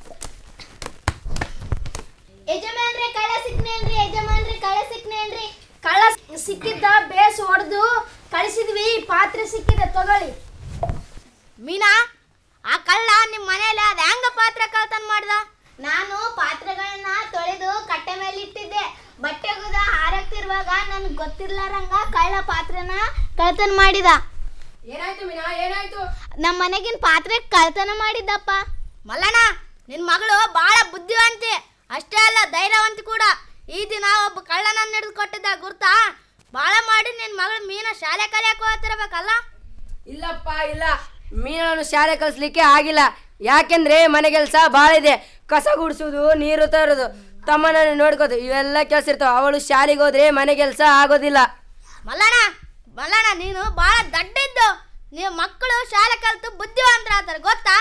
ಯಜಮಾನ್ರೆ ಕಳ್ಳ ಸಿಕ್ನೇನ್ರಿ ಯಜಮಾನ್ರೆ ಕಳ್ಳ ಸಿಕ್ನೇನ್ರಿ ಕಳ್ಳ ಸಿಕ್ಕಿದ್ದ ಬೇಸ್ ಹೊಡೆದು ಕಳಿಸಿದ್ವಿ ಪಾತ್ರೆ ಸಿಕ್ಕಿದೆ ತಗೊಳ್ಳಿ ಮೀನಾ ಆ ಕಳ್ಳ ನಿಮ್ಮ ಮನೇಲಿ ಅದ ಹೆಂಗ ಪಾತ್ರೆ ಕಳ್ತನ ಮಾಡ್ದ ನಾನು ಪಾತ್ರೆಗಳನ್ನ ತೊಳೆದು ಕಟ್ಟೆ ಮೇಲೆ ಇಟ್ಟಿದ್ದೆ ಬಟ್ಟೆ ಗುದ ಹಾರಕ್ತಿರುವಾಗ ನನ್ಗೆ ಗೊತ್ತಿರ್ಲಾರಂಗ ಕಳ್ಳ ಪಾತ್ರೆನ ಕಳ್ತನ ಮಾಡಿದ ಏನಾಯ್ತು ಮೀನಾ ಏನಾಯ್ತು ನಮ್ಮ ಮನೆಗಿನ ಪಾತ್ರೆ ಕಳ್ತನ ಮಾಡಿದ್ದಪ್ಪ ಮಲ್ಲಣ್ಣ ನಿನ್ ಮಗಳು ಬಹಳ ಬುದ್ಧಿವಂತಿ ಅಷ್ಟೇ ಅಲ್ಲ ಧೈರ್ಯವಂತಿ ಕೂಡ ಈ ದಿನ ಒಬ್ಬ ಕಳ್ಳನನ್ನ ಹಿಡಿದು ಕೊಟ್ಟಿದ್ದ ಗುರ್ತಾ ಬಾಳ ಮಾಡಿ ನಿನ್ ಮಗಳು ಮೀನ ಶಾಲೆ ಕಲಿಯಕ್ ಹೋಗ್ತಿರ್ಬೇಕಲ್ಲ ಇಲ್ಲಪ್ಪ ಇಲ್ಲ ಮೀನನ್ನು ಶಾಲೆ ಕಳಿಸ್ಲಿಕ್ಕೆ ಆಗಿಲ್ಲ ಯಾಕೆಂದ್ರೆ ಮನೆ ಕೆಲಸ ಭಾಳ ಇದೆ ಕಸ ಗುಡಿಸೋದು ನೀರು ತರೋದು ತಮ್ಮನನ್ನು ನೋಡ್ಕೋದು ಇವೆಲ್ಲ ಕೆಲಸ ಇರ್ತಾವ ಅವಳು ಶಾಲೆಗೆ ಹೋದ್ರೆ ಮನೆ ಕೆಲಸ ಆಗೋದಿಲ್ಲ ಮಲ್ಲಣ್ಣ ಮಲ್ಲಣ್ಣ ನೀನು ಬಾಳ ದಡ್ಡಿದ್ದು ನೀವು ಮಕ್ಕಳು ಶಾಲೆ ಕಲ್ತು ಬುದ್ಧಿವಂತರ ಆತಾರೆ ಗೊತ್ತಾ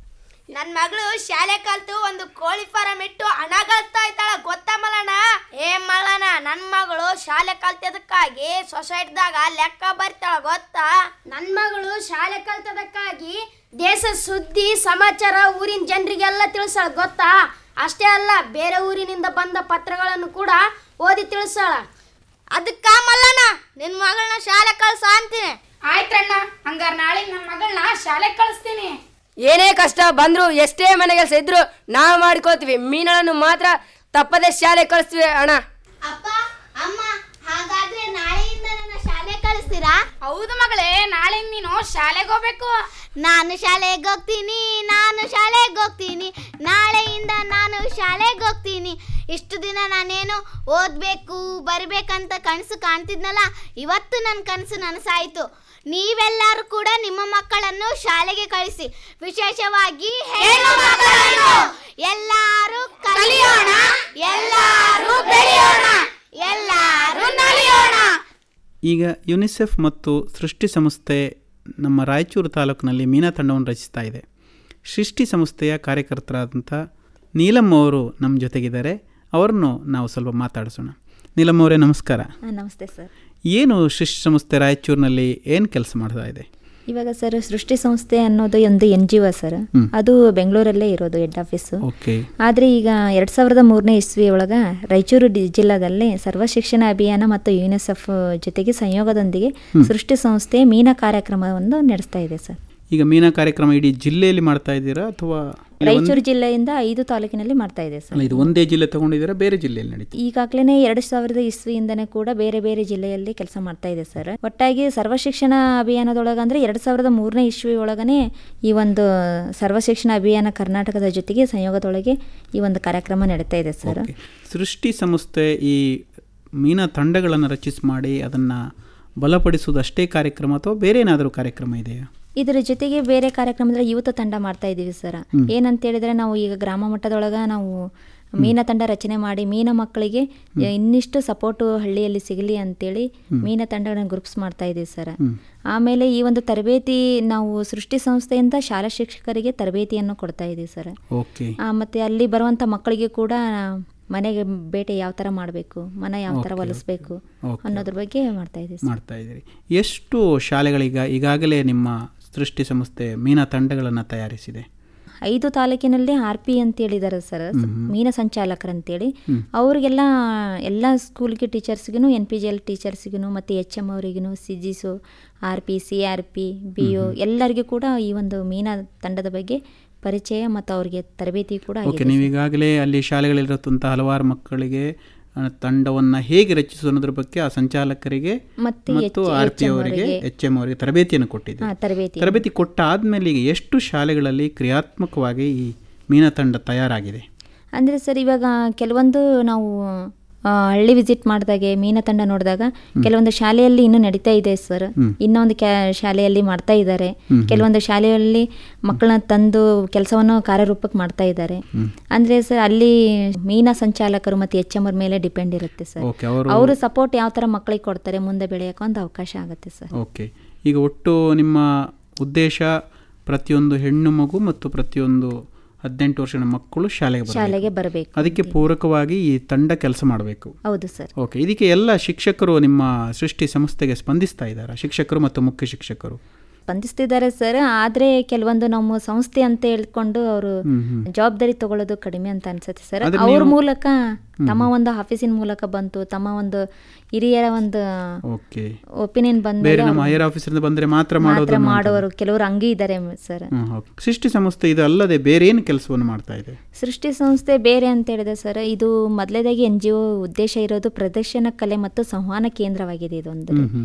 ನನ್ನ ಮಗಳು ಶಾಲೆ ಕಲ್ತು ಒಂದು ಕೋಳಿ ಫಾರಂ ಇಟ್ಟು ಹಣ ಗಳಿಸ್ತಾ ಇದ್ದಾಳ ಗೊತ್ತಾ ಮಲ್ಲಣ್ಣ ಏ ಮಲ್ಲಣ್ಣ ನನ್ನ ಮಗಳು ಶಾಲೆ ಕಲ್ತಿದ್ದಕ್ಕಾಗಿ ಸೊಸೈಟಿದಾಗ ಲೆಕ್ಕ ಬರ್ತಾಳ ಗೊತ್ತಾ ನನ್ನ ಮಗಳು ಶಾಲೆ ಕಲ್ತದಕ್ಕಾಗಿ ದೇಶ ಸುದ್ದಿ ಸಮಾಚಾರ ಊರಿನ ಜನರಿಗೆಲ್ಲ ತಿಳಿಸಾಳ ಗೊತ್ತಾ ಅಷ್ಟೇ ಅಲ್ಲ ಬೇರೆ ಊರಿನಿಂದ ಬಂದ ಪತ್ರಗಳನ್ನು ಕೂಡ ಓದಿ ತಿಳಿಸಾಳ ಅದಕ್ಕ ಮಲ್ಲಣ್ಣ ನಿನ್ನ ಮಗಳನ್ನ ಶಾಲೆ ಕಳ್ಸ ಅಂತೀನಿ ಆಯ್ತಣ್ಣ ಹಂಗಾರ ನಾಳೆ ನನ್ನ ಮಗಳನ್ನ ಶಾಲೆಗೆ ಕಳಿಸ್ತೀನಿ ಏನೇ ಕಷ್ಟ ಬಂದ್ರು ಎಷ್ಟೇ ಮನೆ ಕೆಲಸ ಇದ್ರು ನಾವು ಮಾಡ್ಕೋತೀವಿ ಮೀನನ್ನು ಮಾತ್ರ ತಪ್ಪದೆ ಶಾಲೆ ಕಳಿಸ್ತೀವಿ ಅಣ್ಣ ಅಪ್ಪ ಅಮ್ಮ ಹಾಗಾದ್ರೆ ನಾಳೆಯಿಂದ ನನ್ನ ಶಾಲೆ ಕಳಿಸ್ತೀರಾ ಹೌದು ಮಗಳೇ ನಾಳೆ ನೀನು ಶಾಲೆಗೆ ಹೋಗ್ಬೇಕು ನಾನು ಶಾಲೆಗೆ ಹೋಗ್ತೀನಿ ನಾನು ಶಾಲೆಗೆ ಹೋಗ್ತೀನಿ ನಾಳೆಯಿಂದ ನಾನು ಶಾಲೆಗೆ ಹೋಗ್ತೀನಿ ಇಷ್ಟು ದಿನ ನಾನೇನು ಓದಬೇಕು ಬರಬೇಕಂತ ಕನಸು ಕಾಣ್ತಿದ್ನಲ್ಲ ಇವತ್ತು ನನ್ನ ಕನಸು ನನಸಾಯಿತು ನೀವೆಲ್ಲರೂ ಕೂಡ ನಿಮ್ಮ ಮಕ್ಕಳನ್ನು ಶಾಲೆಗೆ ಕಳಿಸಿ ವಿಶೇಷವಾಗಿ ಹೆಣ್ಣು ಮಕ್ಕಳನ್ನು ಎಲ್ಲರೂ ಕಲಿಯೋಣ ಎಲ್ಲರೂ ಬೆಳೆಯೋಣ ಎಲ್ಲರೂ ನಲಿಯೋಣ ಈಗ ಯುನಿಸೆಫ್ ಮತ್ತು ಸೃಷ್ಟಿ ಸಂಸ್ಥೆ ನಮ್ಮ ರಾಯಚೂರು ತಾಲೂಕಿನಲ್ಲಿ ಮೀನಾ ತಂಡವನ್ನು ರಚಿಸ್ತಾ ಇದೆ ಸೃಷ್ಟಿ ಸಂಸ್ಥೆಯ ಕಾರ್ಯಕರ್ತರಾದಂಥ ನೀಲಮ್ಮ ಅವರು ನಮ್ಮ ಜೊತೆಗಿದ್ದಾರೆ ಅವರನ್ನು ನಾವು ಸ್ವಲ್ಪ ಮಾತಾಡಿಸೋಣ ನೀಲಮ್ಮ ಅವರೇ ನಮಸ್ಕಾರ ನಮಸ್ತೆ ಸರ್ ಏನು ಸೃಷ್ಟಿ ಸಂಸ್ಥೆ ರಾಯಚೂರಿನಲ್ಲಿ ಏನು ಕೆಲಸ ಮಾಡ್ತಾ ಇದೆ ಇವಾಗ ಸರ್ ಸೃಷ್ಟಿ ಸಂಸ್ಥೆ ಅನ್ನೋದು ಒಂದು ಎನ್ ಜಿ ಒ ಸರ್ ಅದು ಬೆಂಗಳೂರಲ್ಲೇ ಇರೋದು ಹೆಡ್ ಆಫೀಸು ಓಕೆ ಆದರೆ ಈಗ ಎರಡು ಸಾವಿರದ ಮೂರನೇ ಇಸ್ವಿ ಒಳಗೆ ರಾಯಚೂರು ಡಿ ಜಿಲ್ಲಾದಲ್ಲಿ ಸರ್ವ ಶಿಕ್ಷಣ ಅಭಿಯಾನ ಮತ್ತು ಯುನಿಸೆಫ್ ಜೊತೆಗೆ ಸಂಯೋಗದೊಂದಿಗೆ ಸೃಷ್ಟಿ ಸಂಸ್ಥೆ ಮೀನಾ ಕಾರ್ಯಕ್ರಮವನ್ನು ನಡೆಸ್ತಾ ಇದೆ ಸರ್ ಈಗ ಮೀನಾ ಕಾರ್ಯಕ್ರಮ ಇಡೀ ಜಿಲ್ಲೆಯಲ್ಲಿ ಮಾಡ್ತಾ ಇದ್ದೀರಾ ಅಥವಾ ಇಲ್ಲಿ ಒಂದ್- ರಾಯಚೂರು ಜಿಲ್ಲೆಯಿಂದ ಐದು ತಾಲೂಕಿನಲ್ಲಿ ಮಾಡ್ತಾ ಇದೆ ಸರ್ ಅಲ್ಲ ಇದು ಒಂದೇ ಜಿಲ್ಲೆ ತಗೊಂಡಿದ್ದೀರಾ ಬೇರೆ ಜಿಲ್ಲೆಯಲ್ಲಿ ನಡೀತಾ ಈಗಾಗಲೇ ಎರಡು ಸಾವಿರದ ಇಸ್ವಿಯಿಂದನೇ ಕೂಡ ಬೇರೆ ಬೇರೆ ಜಿಲ್ಲೆಯಲ್ಲಿ ಕೆಲಸ ಮಾಡ್ತಾ ಇದೆ ಸರ್ ಒಟ್ಟಾಗಿ ಸರ್ವ ಶಿಕ್ಷಣ ಅಭಿಯಾನದೊಳಗೆ ಅಂದರೆ ಎರಡು ಸಾವಿರದ ಮೂರನೇ ಇಸ್ವಿ ಒಳಗನೆ ಈ ಒಂದು ಸರ್ವ ಶಿಕ್ಷಣ ಅಭಿಯಾನ ಕರ್ನಾಟಕದ ಜೊತೆಗೆ ಸಂಯೋಗದೊಳಗೆ ಈ ಒಂದು ಕಾರ್ಯಕ್ರಮ ನಡೀತಾ ಇದೆ ಸರ್ ಓಕೆ. ಸೃಷ್ಟಿ ಸಂಸ್ಥೆ ಈ ಮೀನಾ ತಂಡಗಳನ್ನು ರಚಿಸಿ ಮಾಡಿ ಅದನ್ನು ಬಲಪಡಿಸುವುದು ಅಷ್ಟೇ ಕಾರ್ಯಕ್ರಮ ಅಥವಾ ಬೇರೆ ಏನಾದರೂ ಕಾರ್ಯಕ್ರಮ ಇದೆಯಾ ಇದರ ಜೊತೆಗೆ ಬೇರೆ ಕಾರ್ಯಕ್ರಮದಲ್ಲಿ ಯುವತ ತಂಡ ಮಾಡ್ತಾ ಇದ್ದೀವಿ ಸರ್ ಏನಂತ ಹೇಳಿದ್ರೆ ನಾವು ಈಗ ಗ್ರಾಮ ಮಟ್ಟದೊಳಗೆ ನಾವು ಮೀನ ತಂಡ ರಚನೆ ಮಾಡಿ ಮೀನ ಮಕ್ಕಳಿಗೆ ಇನ್ನಿಷ್ಟು ಸಪೋರ್ಟು ಹಳ್ಳಿಯಲ್ಲಿ ಸಿಗಲಿ ಅಂತೇಳಿ ಮೀನ ತಂಡಗಳನ್ನ ಗ್ರೂಪ್ಸ್ ಮಾಡ್ತಾ ಇದ್ದೀವಿ ಸರ್ ಆಮೇಲೆ ಈ ಒಂದು ತರಬೇತಿ ನಾವು ಸೃಷ್ಟಿ ಸಂಸ್ಥೆಯಿಂದ ಶಾಲಾ ಶಿಕ್ಷಕರಿಗೆ ತರಬೇತಿಯನ್ನು ಕೊಡ್ತಾ ಇದ್ದೀವಿ ಸರ್ ಓಕೆ ಆ, ಮತ್ತೆ ಅಲ್ಲಿ ಬರುವಂಥ ಮಕ್ಕಳಿಗೆ ಕೂಡ ಮನೆಗೆ ಬೇಟೆ ಯಾವ ಥರ ಮಾಡಬೇಕು ಮನೆ ಯಾವ ಥರ ಹೊಲಿಸ್ಬೇಕು ಓಕೆ. ಅನ್ನೋದ್ರ ಬಗ್ಗೆ ಮಾಡ್ತಾ ಇದ್ದೀವಿ ಸರ್. ಮಾಡ್ತಾ ಇದ್ದೀರಿ ಎಷ್ಟು ಶಾಲೆಗಳೀಗ ಈಗಾಗಲೇ ನಿಮ್ಮ ಸೃಷ್ಟಿ ಸಂಸ್ಥೆ ಮೀನಾ ತಂಡಗಳನ್ನು ತಯಾರಿಸಿದೆ ಐದು ತಾಲೂಕಿನಲ್ಲಿ ಆರ್ ಪಿ ಅಂತ ಹೇಳಿದ್ದಾರೆ ಸರ್ ಮೀನ ಸಂಚಾಲಕರು ಅಂತೇಳಿ ಅವ್ರಿಗೆಲ್ಲ ಎಲ್ಲ ಸ್ಕೂಲ್ಗೆ ಟೀಚರ್ಸ್ಗೂ ಎನ್ ಪಿ ಜಿ ಎಲ್ ಟೀಚರ್ಸ್ಗೂ ಮತ್ತು ಎಚ್ ಎಮ್ ಅವರಿಗೂ ಸಿ ಜಿಸು R P C R P B O ಎಲ್ಲರಿಗೂ ಕೂಡ ಈ ಒಂದು ಮೀನ ತಂಡದ ಬಗ್ಗೆ ಪರಿಚಯ ಮತ್ತು ಅವ್ರಿಗೆ ತರಬೇತಿ ಕೂಡ ಓಕೆ ಆಗಿದೆ ನೀವು ಈಗಾಗಲೇ ಅಲ್ಲಿ ಶಾಲೆಗಳಿರುವಂಥ ಹಲವಾರು ಮಕ್ಕಳಿಗೆ ಆ, ತಂಡವನ್ನು ಹೇಗೆ ರಚಿಸೋದು ಅನ್ನೋದ್ರ ಬಗ್ಗೆ ಆ ಸಂಚಾಲಕರಿಗೆ ಮತ್ತೆ ಮತ್ತು H- ಆರ್ ಪಿ HM ಅವರಿಗೆ ಅವರಿಗೆ ಎಚ್ ಎಂ ಅವರಿಗೆ ತರಬೇತಿಯನ್ನು ಕೊಟ್ಟಿದೆ ಹಾ, ತರಬೇತಿ ತರಬೇತಿ ಕೊಟ್ಟ ಆದಮೇಲೆ ಈಗ ಎಷ್ಟು ಶಾಲೆಗಳಲ್ಲಿ ಕ್ರಿಯಾತ್ಮಕವಾಗಿ ಈ ಮೀನಾ ತಂಡ ತಯಾರಾಗಿದೆ ಅಂದರೆ ಸರ್ ಇವಾಗ ಕೆಲವೊಂದು ನಾವು ಆ, ಹಳ್ಳಿ ವಿಸಿಟ್ ಮಾಡಿದಾಗೆ ಮೀನ ತಂಡ ನೋಡಿದಾಗ ಕೆಲವೊಂದು ಶಾಲೆಯಲ್ಲಿ ಇನ್ನೂ ನಡೀತಾ ಇದೆ ಸರ್ ಇನ್ನೊಂದು ಕ್ಯಾ ಶಾಲೆಯಲ್ಲಿ ಮಾಡ್ತಾ ಇದ್ದಾರೆ ಕೆಲವೊಂದು ಶಾಲೆಯಲ್ಲಿ ಮಕ್ಕಳನ್ನ ತಂದು ಕೆಲಸವನ್ನು ಕಾರ್ಯರೂಪಕ್ಕೆ ಮಾಡ್ತಾ ಇದ್ದಾರೆ ಅಂದರೆ ಸರ್ ಅಲ್ಲಿ ಮೀನ ಸಂಚಾಲಕರು ಮತ್ತು ಎಚ್ ಎಮ್ ಮೇಲೆ ಡಿಪೆಂಡ್ ಇರುತ್ತೆ ಸರ್ ಓಕೆ ಅವರು ಅವರು ಸಪೋರ್ಟ್ ಯಾವ ಥರ ಮಕ್ಕಳಿಗೆ ಕೊಡ್ತಾರೆ ಮುಂದೆ ಬೆಳೆಯೋಕೆ ಒಂದು ಅವಕಾಶ ಆಗುತ್ತೆ ಸರ್ ಓಕೆ ಈಗ ಒಟ್ಟು ನಿಮ್ಮ ಉದ್ದೇಶ ಪ್ರತಿಯೊಂದು ಹೆಣ್ಣು ಮಗು ಮತ್ತು ಪ್ರತಿಯೊಂದು ಹದಿನೆಂಟು ವರ್ಷದ ಮಕ್ಕಳು ಶಾಲೆಗೆ ಬರಬೇಕು ಶಾಲೆಗೆ ಬರಬೇಕು ಅದಕ್ಕೆ ಪೂರಕವಾಗಿ ಈ ತಂಡ ಕೆಲಸ ಮಾಡಬೇಕು ಹೌದು ಸರ್ ಓಕೆ ಇದಕ್ಕೆ ಎಲ್ಲ ಶಿಕ್ಷಕರು ನಿಮ್ಮ ಸೃಷ್ಟಿ ಸಂಸ್ಥೆಗೆ ಸ್ಪಂದಿಸ್ತಾ ಇದ್ದಾರಾ ಶಿಕ್ಷಕರು ಮತ್ತು ಮುಖ್ಯ ಶಿಕ್ಷಕರು ಸ್ಪಂದಿಸ್ತಿದ್ದಾರೆ ಸರ್ ಆದರೆ ಕೆಲವೊಂದು ನಮ್ಮ ಸಂಸ್ಥೆ ಅಂತ ಹೇಳ್ಕೊಂಡು ಅವರು ಹ್ಮ್, ಹ್ಮ್. ಜವಾಬ್ದಾರಿ ತಗೊಳ್ಳೋದು ಕಡಿಮೆ ಅಂತ ಅನ್ಸುತ್ತೆ ಸರ್ ಆದ್ರೆ ಅವ್ರ ನೀವು- ಮೂಲಕ ತಮ್ಮ ಒಂದು ಆಫೀಸಿನ ಮೂಲಕ ಬಂತು ತಮ್ಮ ಒಂದು ಹಿರಿಯರ ಒಂದು ಓಕೆ ಒಪಿನಿಯನ್ ಬಂದ ಬೇರೆ ನಮ್ಮ ಹೈಯರ್ ಆಫೀಸರಿಂದ ಬಂದರೆ ಮಾತ್ರ ಮಾಡೋದು ಮಾತ್ರ ಅನ್ನುವಂಥದ್ದು. ಮಾಡೋರು ಕೆಲವರು ಹಂಗೆ ಇದ್ದಾರೆ ಸರ್ ಹ್ಮ್, ಓಕೆ. ಸೃಷ್ಟಿ ಸಂಸ್ಥೆ ಇದು ಅಲ್ಲದೆ ಬೇರೆ ಏನು ಕೆಲಸವನ್ನು ಮಾಡ್ತಾ ಇದೆ ಸೃಷ್ಟಿ ಸಂಸ್ಥೆ ಬೇರೆ ಅಂತ ಹೇಳಿದೆ ಸರ್ ಇದು ಮೊದಲೇದಾಗಿ ಎನ್ ಜಿ ಒ ಉದ್ದೇಶ ಇರೋದು ಪ್ರದರ್ಶನ ಕಲೆ ಮತ್ತು ಸಂವಹನ ಕೇಂದ್ರವಾಗಿದೆ ಇದೊಂದು ಹ್ಮ್, ಹ್ಮ್.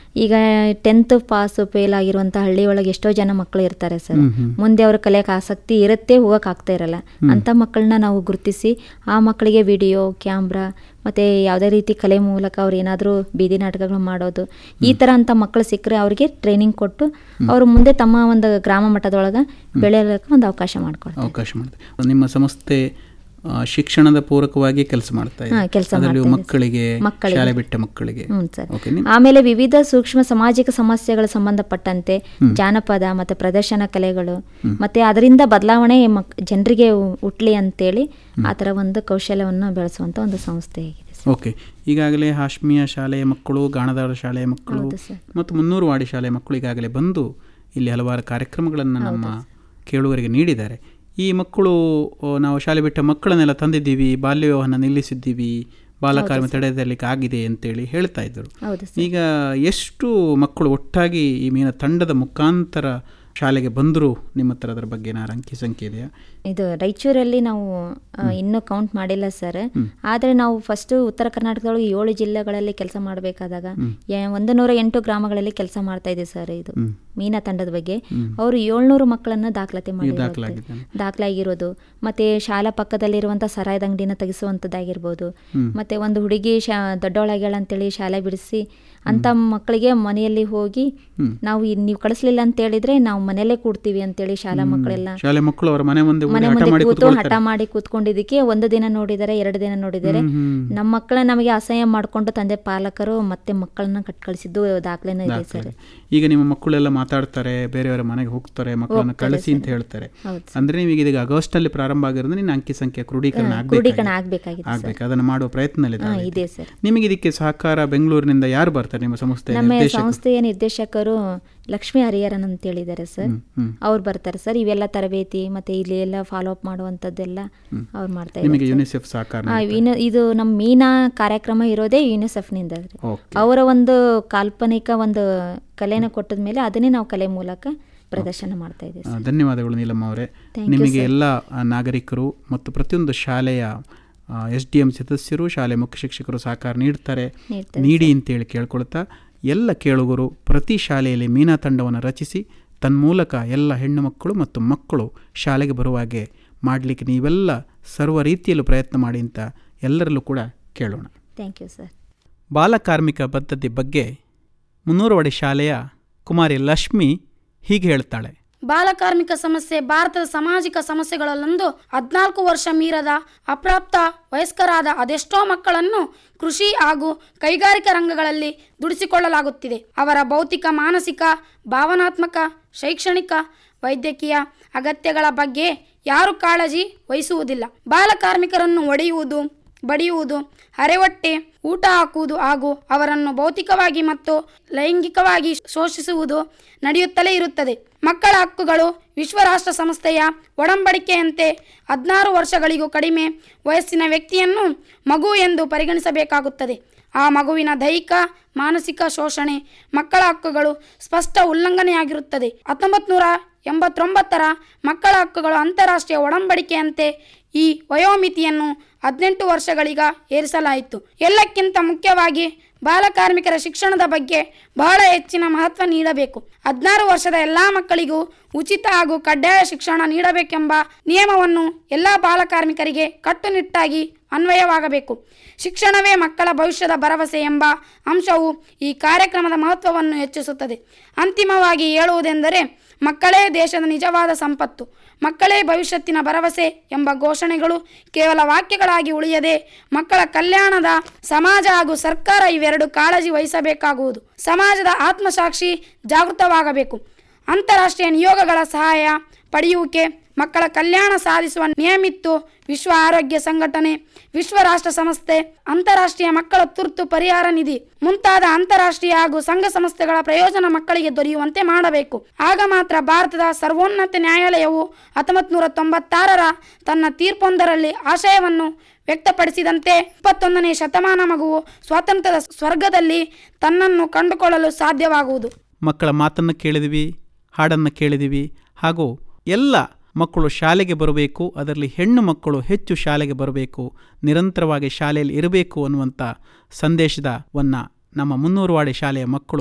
ಈಗ ಟೆಂತ್ ಪಾಸ್ ಫೇಲ್ ಆಗಿರುವಂಥ ಹಳ್ಳಿ ಒಳಗೆ ಎಷ್ಟೋ ಜನ ಮಕ್ಕಳು ಇರ್ತಾರೆ ಸರ್ ಹ್ಮ್, ಹ್ಮ್. ಮುಂದೆ ಅವ್ರ ಕಲಿಯೋಕೆ ಆಸಕ್ತಿ ಇರುತ್ತೆ ಹೋಗಕ್ಕೆ ಆಗ್ತಾ ಇರಲ್ಲ ಅಂಥ ಮಕ್ಕಳನ್ನ ನಾವು ಗುರುತಿಸಿ ಆ ಮಕ್ಕಳಿಗೆ ವಿಡಿಯೋ ಕ್ಯಾಮ್ರಾ ಮತ್ತು ಯಾವುದೇ ರೀತಿ ಕಲೆ ಮೂಲಕ ಅವ್ರು ಏನಾದರೂ ಬೀದಿ ನಾಟಕಗಳು ಮಾಡೋದು ಈ ಥರ ಅಂಥ ಮಕ್ಕಳು ಸಿಕ್ಕರೆ ಅವ್ರಿಗೆ ಟ್ರೈನಿಂಗ್ ಕೊಟ್ಟು ಅವರು ಮುಂದೆ ತಮ್ಮ ಒಂದು ಗ್ರಾಮ ಮಟ್ಟದೊಳಗೆ ಬೆಳೆಯೋಕ್ಕೆ ಒಂದು ಅವಕಾಶ ಮಾಡ್ಕೊಡ್ತಾರೆ ಅವಕಾಶ ಮಾಡುತ್ತೆ ನಿಮ್ಮ ಸಂಸ್ಥೆ ಆ, ಶಿಕ್ಷಣದ ಪೂರಕವಾಗಿ ಕೆಲಸ ಮಾಡ್ತಾ ಇದೆ ಹಾ, ಕೆಲ್ಸ ಅದರಲ್ಲಿಯೂ ಮಾಡ್ತಾ ಇದೆ. ಮಕ್ಕಳಿಗೆ ಮಕ್ಕಳಿಗೆ. ಶಾಲೆ ಬಿಟ್ಟ ಮಕ್ಕಳಿಗೆ ಹ್ಞೂ ಸರ್ ಓಕೆ ನಿಮ್- ಆಮೇಲೆ ವಿವಿಧ ಸೂಕ್ಷ್ಮ ಸಾಮಾಜಿಕ ಸಮಸ್ಯೆಗಳ ಸಂಬಂಧಪಟ್ಟಂತೆ ಜಾನಪದ ಮತ್ತು ಪ್ರದರ್ಶನ ಕಲೆಗಳು ಮತ್ತು ಅದರಿಂದ ಬದಲಾವಣೆ ಮಕ್ ಜನರಿಗೆ ಹುಟ್ಲಿ ಅಂತೇಳಿ ಆ ಥರ ಒಂದು ಕೌಶಲ್ಯವನ್ನು ಬೆಳೆಸುವಂಥ ಒಂದು ಸಂಸ್ಥೆ ಆಗಿದೆ ಸರ್ ಓಕೆ ಈಗಾಗಲೇ ಹಾಶ್ಮಿಯ ಶಾಲೆಯ ಮಕ್ಕಳು ಗಾಣದಾರ ಶಾಲೆಯ ಮಕ್ಕಳು ಹೌದು ಸರ್. ಮತ್ತು ಮುನ್ನೂರು ವಾಡಿ ಶಾಲೆಯ ಮಕ್ಕಳು ಈಗಾಗಲೇ ಬಂದು ಇಲ್ಲಿ ಹಲವಾರು ಕಾರ್ಯಕ್ರಮಗಳನ್ನು ನಮ್ಮ ಕೇಳುವರಿಗೆ ನೀಡಿದ್ದಾರೆ ಈ ಮಕ್ಕಳು ಆ, ನಾವು ಶಾಲೆ ಬಿಟ್ಟ ಮಕ್ಕಳನ್ನೆಲ್ಲ ತಂದಿದ್ದೀವಿ ಬಾಲ್ಯ ವಿವಾಹನ ನಿಲ್ಲಿಸಿದ್ದೀವಿ ಬಾಲಕಾರ್ಮಿಕ ತಡೆಯಲಿಕ್ಕೆ ಆಗಿದೆ ಅಂತೇಳಿ ಹೇಳ್ತಾ ಇದ್ದರು ಹೌದು ಸರ್ ಈಗ ಎಷ್ಟು ಮಕ್ಕಳು ಒಟ್ಟಾಗಿ ಈ ಮೀನ ತಂಡದ ಮುಖಾಂತರ ಶಾಲೆಗೆ ಬಂದರು ನಿಮ್ಮ ಹತ್ರ ಅದರ ಬಗ್ಗೆ ಏನಾರು ಅಂಕಿ ಸಂಖ್ಯೆ ಇದೆಯಾ ಇದು ರಾಯಚೂರಲ್ಲಿ ನಾವು ಆ, ಇನ್ನೂ ಕೌಂಟ್ ಮಾಡಿಲ್ಲ ಸರ್ ಆದರೆ ನಾವು ಫಸ್ಟು ಉತ್ತರ ಕರ್ನಾಟಕದೊಳಗೆ ಏಳು ಜಿಲ್ಲೆಗಳಲ್ಲಿ ಕೆಲಸ ಮಾಡಬೇಕಾದಾಗ ಒಂದು ನೂರ ಎಂಟು ಗ್ರಾಮಗಳಲ್ಲಿ ಕೆಲಸ ಮಾಡ್ತಾ ಇದೆ ಸರ್ ಇದು ಮೀನಾ ತಂಡದ ಬಗ್ಗೆ ಅವರು ಏಳ್ನೂರು ಮಕ್ಕಳನ್ನ ದಾಖಲಾತಿ ಮಾಡಿ ದಾಖಲಾಗಿದೆ. ದಾಖಲಾಗಿರೋದು ಮತ್ತೆ ಶಾಲಾ ಪಕ್ಕದಲ್ಲಿರುವಂಥ ಸರಾಯದ ಅಂಗಡಿನ ತೆಗೆಸುವಂಥದ್ದಾಗಿರ್ಬೋದು ಮತ್ತೆ ಒಂದು ಹುಡುಗಿ ಶಾ ದೊಡ್ಡವಳಾಗ್ಯಾಳ ಅಂತೇಳಿ ಶಾಲೆ ಬಿಡಿಸಿ ಅಂಥ ಮಕ್ಕಳಿಗೆ ಮನೆಯಲ್ಲಿ ಹೋಗಿ ನಾವು ಇದ್- ನೀವು ಕಳಿಸ್ಲಿಲ್ಲ ಅಂತ ಹೇಳಿದ್ರೆ ನಾವು ಮನೆಯಲ್ಲೇ ಕೂಡ್ತೀವಿ ಅಂತೇಳಿ ಶಾಲಾ ಮಕ್ಕಳೆಲ್ಲ ಶಾಲೆ ಮಕ್ಕಳು ಅವರ ಮನೆ ಮುಂದೆ ಹೋಗಿ ಮನೆ ಹಠ ಮುಂದೆ ಮಾಡಿ ಕೂತು ಹಠ ಕೂತ್ಕೊಳ್ತಾರೆ. ಮಾಡಿ ಕೂತ್ಕೊಂಡಿದ್ದಕ್ಕೆ ಒಂದು ದಿನ ನೋಡಿದರೆ ಎರಡು ದಿನ ನೋಡಿದರೆ ನಮ್ಮ ಮಕ್ಕಳ ನಮಗೆ ಅಸಹ್ಯ ಮಾಡಿಕೊಂಡು ತಂದೆ ಪಾಲಕರು ಮತ್ತೆ ಮಕ್ಕಳನ್ನ ಕಟ್ ಕಳಿಸಿದ್ದು ದಾಖಲೆನೂ ಇದೆ ಸರ್ ದಾಖಲೆ. ಈಗ ನಿಮ್ಮ ಮಕ್ಕಳೆಲ್ಲ ಮಾತಾಡ್ತಾರೆ ಬೇರೆಯವರ ಮನೆಗೆ ಹೋಗ್ತಾರೆ ಮಕ್ಕಳನ್ನ ಕಳಿಸಿ ಅಂತ ಹೇಳ್ತಾರೆ ಹೌದು ಅಂದ್ರೆ ನಿಮಗೆ ಇದೀಗ ಆಗಸ್ಟ್ ಅಲ್ಲಿ ಪ್ರಾರಂಭ ಆಗಿರೋದು ನಿನ್ನ ಅಂಕಿ ಸಂಖ್ಯೆ ಕ್ರೋಢೀಕರಣ ಕ್ರೋಢೀಕರಣ ಆಗ್ಬೇಕಾಗಿದೆ. ಆಗ್ಬೇಕಾಗಿದೆ ಸರ್ ಆಗ್ಬೇಕು ಅದನ್ನು ಮಾಡುವ ಪ್ರಯತ್ನದಲ್ಲಿ ಹಾ, ಇದೆ ಸರ್ ನಿಮಗೆ ಇದಕ್ಕೆ ಸಹಕಾರ ಬೆಂಗಳೂರಿನಿಂದ ಯಾರು ಬರ್ತಾರೆ ನಿಮ್ಮ ಸಂಸ್ಥೆ ನಮ್ಮ ನಿರ್ದೇಶಕರು ಸಂಸ್ಥೆಯ ನಿರ್ದೇಶಕರು ಲಕ್ಷ್ಮೀ ಹರಿಹರನ್ ಅಂತ ಹೇಳಿದ್ದಾರೆ ಸರ್ ಹ್ಮ್. ಅವ್ರು ಬರ್ತಾರೆ ಸರ್ ಇವೆಲ್ಲ ತರಬೇತಿ ಮತ್ತೆ ಇಲ್ಲಿ ಎಲ್ಲ ಫಾಲೋ ಅಪ್ ಮಾಡುವಂಥದ್ದೆಲ್ಲ ಅವ್ರು ಮಾಡ್ತಾ ನಿಮಗೆ ಇದ್ದಾರೆ ಯುನಿಸೆಫ್ ಸಹಕಾರ ಆ, ಇನ್ನು ಇದು ನಮ್ಮ ಮೀನಾ ಕಾರ್ಯಕ್ರಮ ಇರೋದೇ ಯುನಿಸೆಫ್ನಿಂದ ರೀ ಓಕೆ ಅವರ ಒಂದು ಕಾಲ್ಪನಿಕ ಒಂದು ಕಲೆನ ಕೊಟ್ಟದ ಮೇಲೆ ಅದನ್ನೇ ನಾವು ಕಲೆ ಮೂಲಕ ಪ್ರದರ್ಶನ ಮಾಡ್ತಾ ಇದ್ದೀವಿ ಆ, ಧನ್ಯವಾದಗಳು ನೀಲಮ್ಮ ಅವರೇ Thank you, ನಿಮಗೆ sir. ಎಲ್ಲ ಆ, ನಾಗರಿಕರು ಮತ್ತು ಪ್ರತಿಯೊಂದು ಶಾಲೆಯ ಎಸ್ ಡಿ ಎಂ ಸದಸ್ಯರು ಶಾಲೆ ಮುಖ್ಯ ಶಿಕ್ಷಕರು ಸಹಕಾರ ನೀಡ್ತಾರೆ ನೀಡ್ತಾರೆ ನೀಡಿ ಅಂತೇಳಿ ಕೇಳ್ಕೊಳ್ತಾ ಎಲ್ಲ ಕೇಳುಗರು ಪ್ರತಿ ಶಾಲೆಯಲ್ಲಿ ಮೀನಾ ತಂಡವನ್ನು ರಚಿಸಿ ತನ್ಮೂಲಕ ಎಲ್ಲ ಹೆಣ್ಣು ಮಕ್ಕಳು ಮತ್ತು ಮಕ್ಕಳು ಶಾಲೆಗೆ ಬರುವಾಗೆ ಮಾಡಲಿಕ್ಕೆ ನೀವೆಲ್ಲ ಸರ್ವ ರೀತಿಯಲ್ಲೂ ಪ್ರಯತ್ನ ಮಾಡಿ ಅಂತ ಎಲ್ಲರಲ್ಲೂ ಕೂಡ ಕೇಳೋಣ ಥ್ಯಾಂಕ್ ಯು ಸರ್ ಬಾಲಕಾರ್ಮಿಕ ಪದ್ಧತಿ ಬಗ್ಗೆ ಮುನ್ನೂರವಡಿ ಶಾಲೆಯ ಕುಮಾರಿ ಲಕ್ಷ್ಮಿ ಹೀಗೆ ಹೇಳ್ತಾಳೆ ಬಾಲಕಾರ್ಮಿಕ ಸಮಸ್ಯೆ ಭಾರತದ ಸಾಮಾಜಿಕ ಸಮಸ್ಯೆಗಳಲ್ಲೊಂದು ಹದಿನಾಲ್ಕು ವರ್ಷ ಮೀರದ ಅಪ್ರಾಪ್ತ ವಯಸ್ಕರಾದ ಅದೆಷ್ಟೋ ಮಕ್ಕಳನ್ನು ಕೃಷಿ ಹಾಗೂ ಕೈಗಾರಿಕಾ ರಂಗಗಳಲ್ಲಿ ದುಡಿಸಿಕೊಳ್ಳಲಾಗುತ್ತಿದೆ ಅವರ ಭೌತಿಕ ಮಾನಸಿಕ ಭಾವನಾತ್ಮಕ ಶೈಕ್ಷಣಿಕ ವೈದ್ಯಕೀಯ ಅಗತ್ಯಗಳ ಬಗ್ಗೆ ಯಾರು ಕಾಳಜಿ ವಹಿಸುವುದಿಲ್ಲ ಬಾಲಕಾರ್ಮಿಕರನ್ನು ಒಡೆಯುವುದು ಬಡಿಯುವುದು ಅರೆವಟ್ಟೆ ಊಟ ಹಾಕುವುದು ಹಾಗೂ ಅವರನ್ನು ಭೌತಿಕವಾಗಿ ಮತ್ತು ಲೈಂಗಿಕವಾಗಿ ಶೋಷಿಸುವುದು ನಡೆಯುತ್ತಲೇ ಇರುತ್ತದೆ ಮಕ್ಕಳ ಹಕ್ಕುಗಳು ವಿಶ್ವರಾಷ್ಟ್ರ ಸಂಸ್ಥೆಯ ಒಡಂಬಡಿಕೆಯಂತೆ ಹದಿನಾರು ವರ್ಷಗಳಿಗೂ ಕಡಿಮೆ ವಯಸ್ಸಿನ ವ್ಯಕ್ತಿಯನ್ನು ಮಗು ಎಂದು ಪರಿಗಣಿಸಬೇಕಾಗುತ್ತದೆ ಆ ಮಗುವಿನ ದೈಹಿಕ ಮಾನಸಿಕ ಶೋಷಣೆ ಮಕ್ಕಳ ಹಕ್ಕುಗಳು ಸ್ಪಷ್ಟ ಉಲ್ಲಂಘನೆಯಾಗಿರುತ್ತದೆ ಹತ್ತೊಂಬತ್ತು ನೂರ ಎಂಬತ್ತೊಂಬತ್ತರ ಮಕ್ಕಳ ಹಕ್ಕುಗಳು ಅಂತಾರಾಷ್ಟ್ರೀಯ ಒಡಂಬಡಿಕೆಯಂತೆ ಈ ವಯೋಮಿತಿಯನ್ನು ಹದಿನೆಂಟು ವರ್ಷಗಳಿಗ ಏರಿಸಲಾಯಿತು ಎಲ್ಲಕ್ಕಿಂತ ಮುಖ್ಯವಾಗಿ ಬಾಲಕಾರ್ಮಿಕರ ಶಿಕ್ಷಣದ ಬಗ್ಗೆ ಬಹಳ ಹೆಚ್ಚಿನ ಮಹತ್ವ ನೀಡಬೇಕು ಹದಿನಾರು ವರ್ಷದ ಎಲ್ಲ ಮಕ್ಕಳಿಗೂ ಉಚಿತ ಹಾಗೂ ಕಡ್ಡಾಯ ಶಿಕ್ಷಣ ನೀಡಬೇಕೆಂಬ ನಿಯಮವನ್ನು ಎಲ್ಲ ಬಾಲಕಾರ್ಮಿಕರಿಗೆ ಕಟ್ಟುನಿಟ್ಟಾಗಿ ಅನ್ವಯವಾಗಬೇಕು ಶಿಕ್ಷಣವೇ ಮಕ್ಕಳ ಭವಿಷ್ಯದ ಭರವಸೆ ಎಂಬ ಅಂಶವು ಈ ಕಾರ್ಯಕ್ರಮದ ಮಹತ್ವವನ್ನು ಹೆಚ್ಚಿಸುತ್ತದೆ ಅಂತಿಮವಾಗಿ ಹೇಳುವುದೆಂದರೆ ಮಕ್ಕಳೇ ದೇಶದ ನಿಜವಾದ ಸಂಪತ್ತು ಮಕ್ಕಳೇ ಭವಿಷ್ಯತ್ತಿನ ಭರವಸೆ ಎಂಬ ಘೋಷಣೆಗಳು ಕೇವಲ ವಾಕ್ಯಗಳಾಗಿ ಉಳಿಯದೆ ಮಕ್ಕಳ ಕಲ್ಯಾಣದ ಸಮಾಜ ಹಾಗೂ ಸರ್ಕಾರ ಇವೆರಡು ಕಾಳಜಿ ವಹಿಸಬೇಕಾಗುವುದು ಸಮಾಜದ ಆತ್ಮಸಾಕ್ಷಿ ಜಾಗೃತವಾಗಬೇಕು ಅಂತಾರಾಷ್ಟ್ರೀಯ ನಿಯೋಗಗಳ ಸಹಾಯ ಪಡೆಯುವಿಕೆ ಮಕ್ಕಳ ಕಲ್ಯಾಣ ಸಾಧಿಸುವ ನಿಯಮಿತ್ತು ವಿಶ್ವ ಆರೋಗ್ಯ ಸಂಘಟನೆ ವಿಶ್ವ ರಾಷ್ಟ್ರ ಸಂಸ್ಥೆ ಅಂತಾರಾಷ್ಟ್ರೀಯ ಮಕ್ಕಳ ತುರ್ತು ಪರಿಹಾರ ನಿಧಿ ಮುಂತಾದ ಅಂತಾರಾಷ್ಟ್ರೀಯ ಹಾಗೂ ಸಂಘ ಸಂಸ್ಥೆಗಳ ಪ್ರಯೋಜನ ಮಕ್ಕಳಿಗೆ ದೊರೆಯುವಂತೆ ಮಾಡಬೇಕು ಆಗ ಮಾತ್ರ ಭಾರತದ ಸರ್ವೋನ್ನತ ನ್ಯಾಯಾಲಯವು ಹತ್ತೊಂಬತ್ತು ನೂರ ತೊಂಬತ್ತಾರರ ತನ್ನ ತೀರ್ಪೊಂದರಲ್ಲಿ ಆಶಯವನ್ನು ವ್ಯಕ್ತಪಡಿಸಿದಂತೆ ಇಪ್ಪತ್ತೊಂದನೇ ಶತಮಾನ ಮಗುವು ಸ್ವಾತಂತ್ರ್ಯದ ಸ್ವರ್ಗದಲ್ಲಿ ತನ್ನನ್ನು ಕಂಡುಕೊಳ್ಳಲು ಸಾಧ್ಯವಾಗುವುದು ಮಕ್ಕಳ ಮಾತನ್ನು ಕೇಳಿದ್ವಿ ಹಾಡನ್ನು ಕೇಳಿದ್ವಿ ಹಾಗೂ ಎಲ್ಲ ಮಕ್ಕಳು ಶಾಲೆಗೆ ಬರಬೇಕು ಅದರಲ್ಲಿ ಹೆಣ್ಣು ಮಕ್ಕಳು ಹೆಚ್ಚು ಶಾಲೆಗೆ ಬರಬೇಕು ನಿರಂತರವಾಗಿ ಶಾಲೆಯಲ್ಲಿ ಇರಬೇಕು ಅನ್ನುವಂಥ ಸಂದೇಶದವನ್ನು ನಮ್ಮ ಮುನ್ನೂರುವಾಡಿ ಶಾಲೆಯ ಮಕ್ಕಳು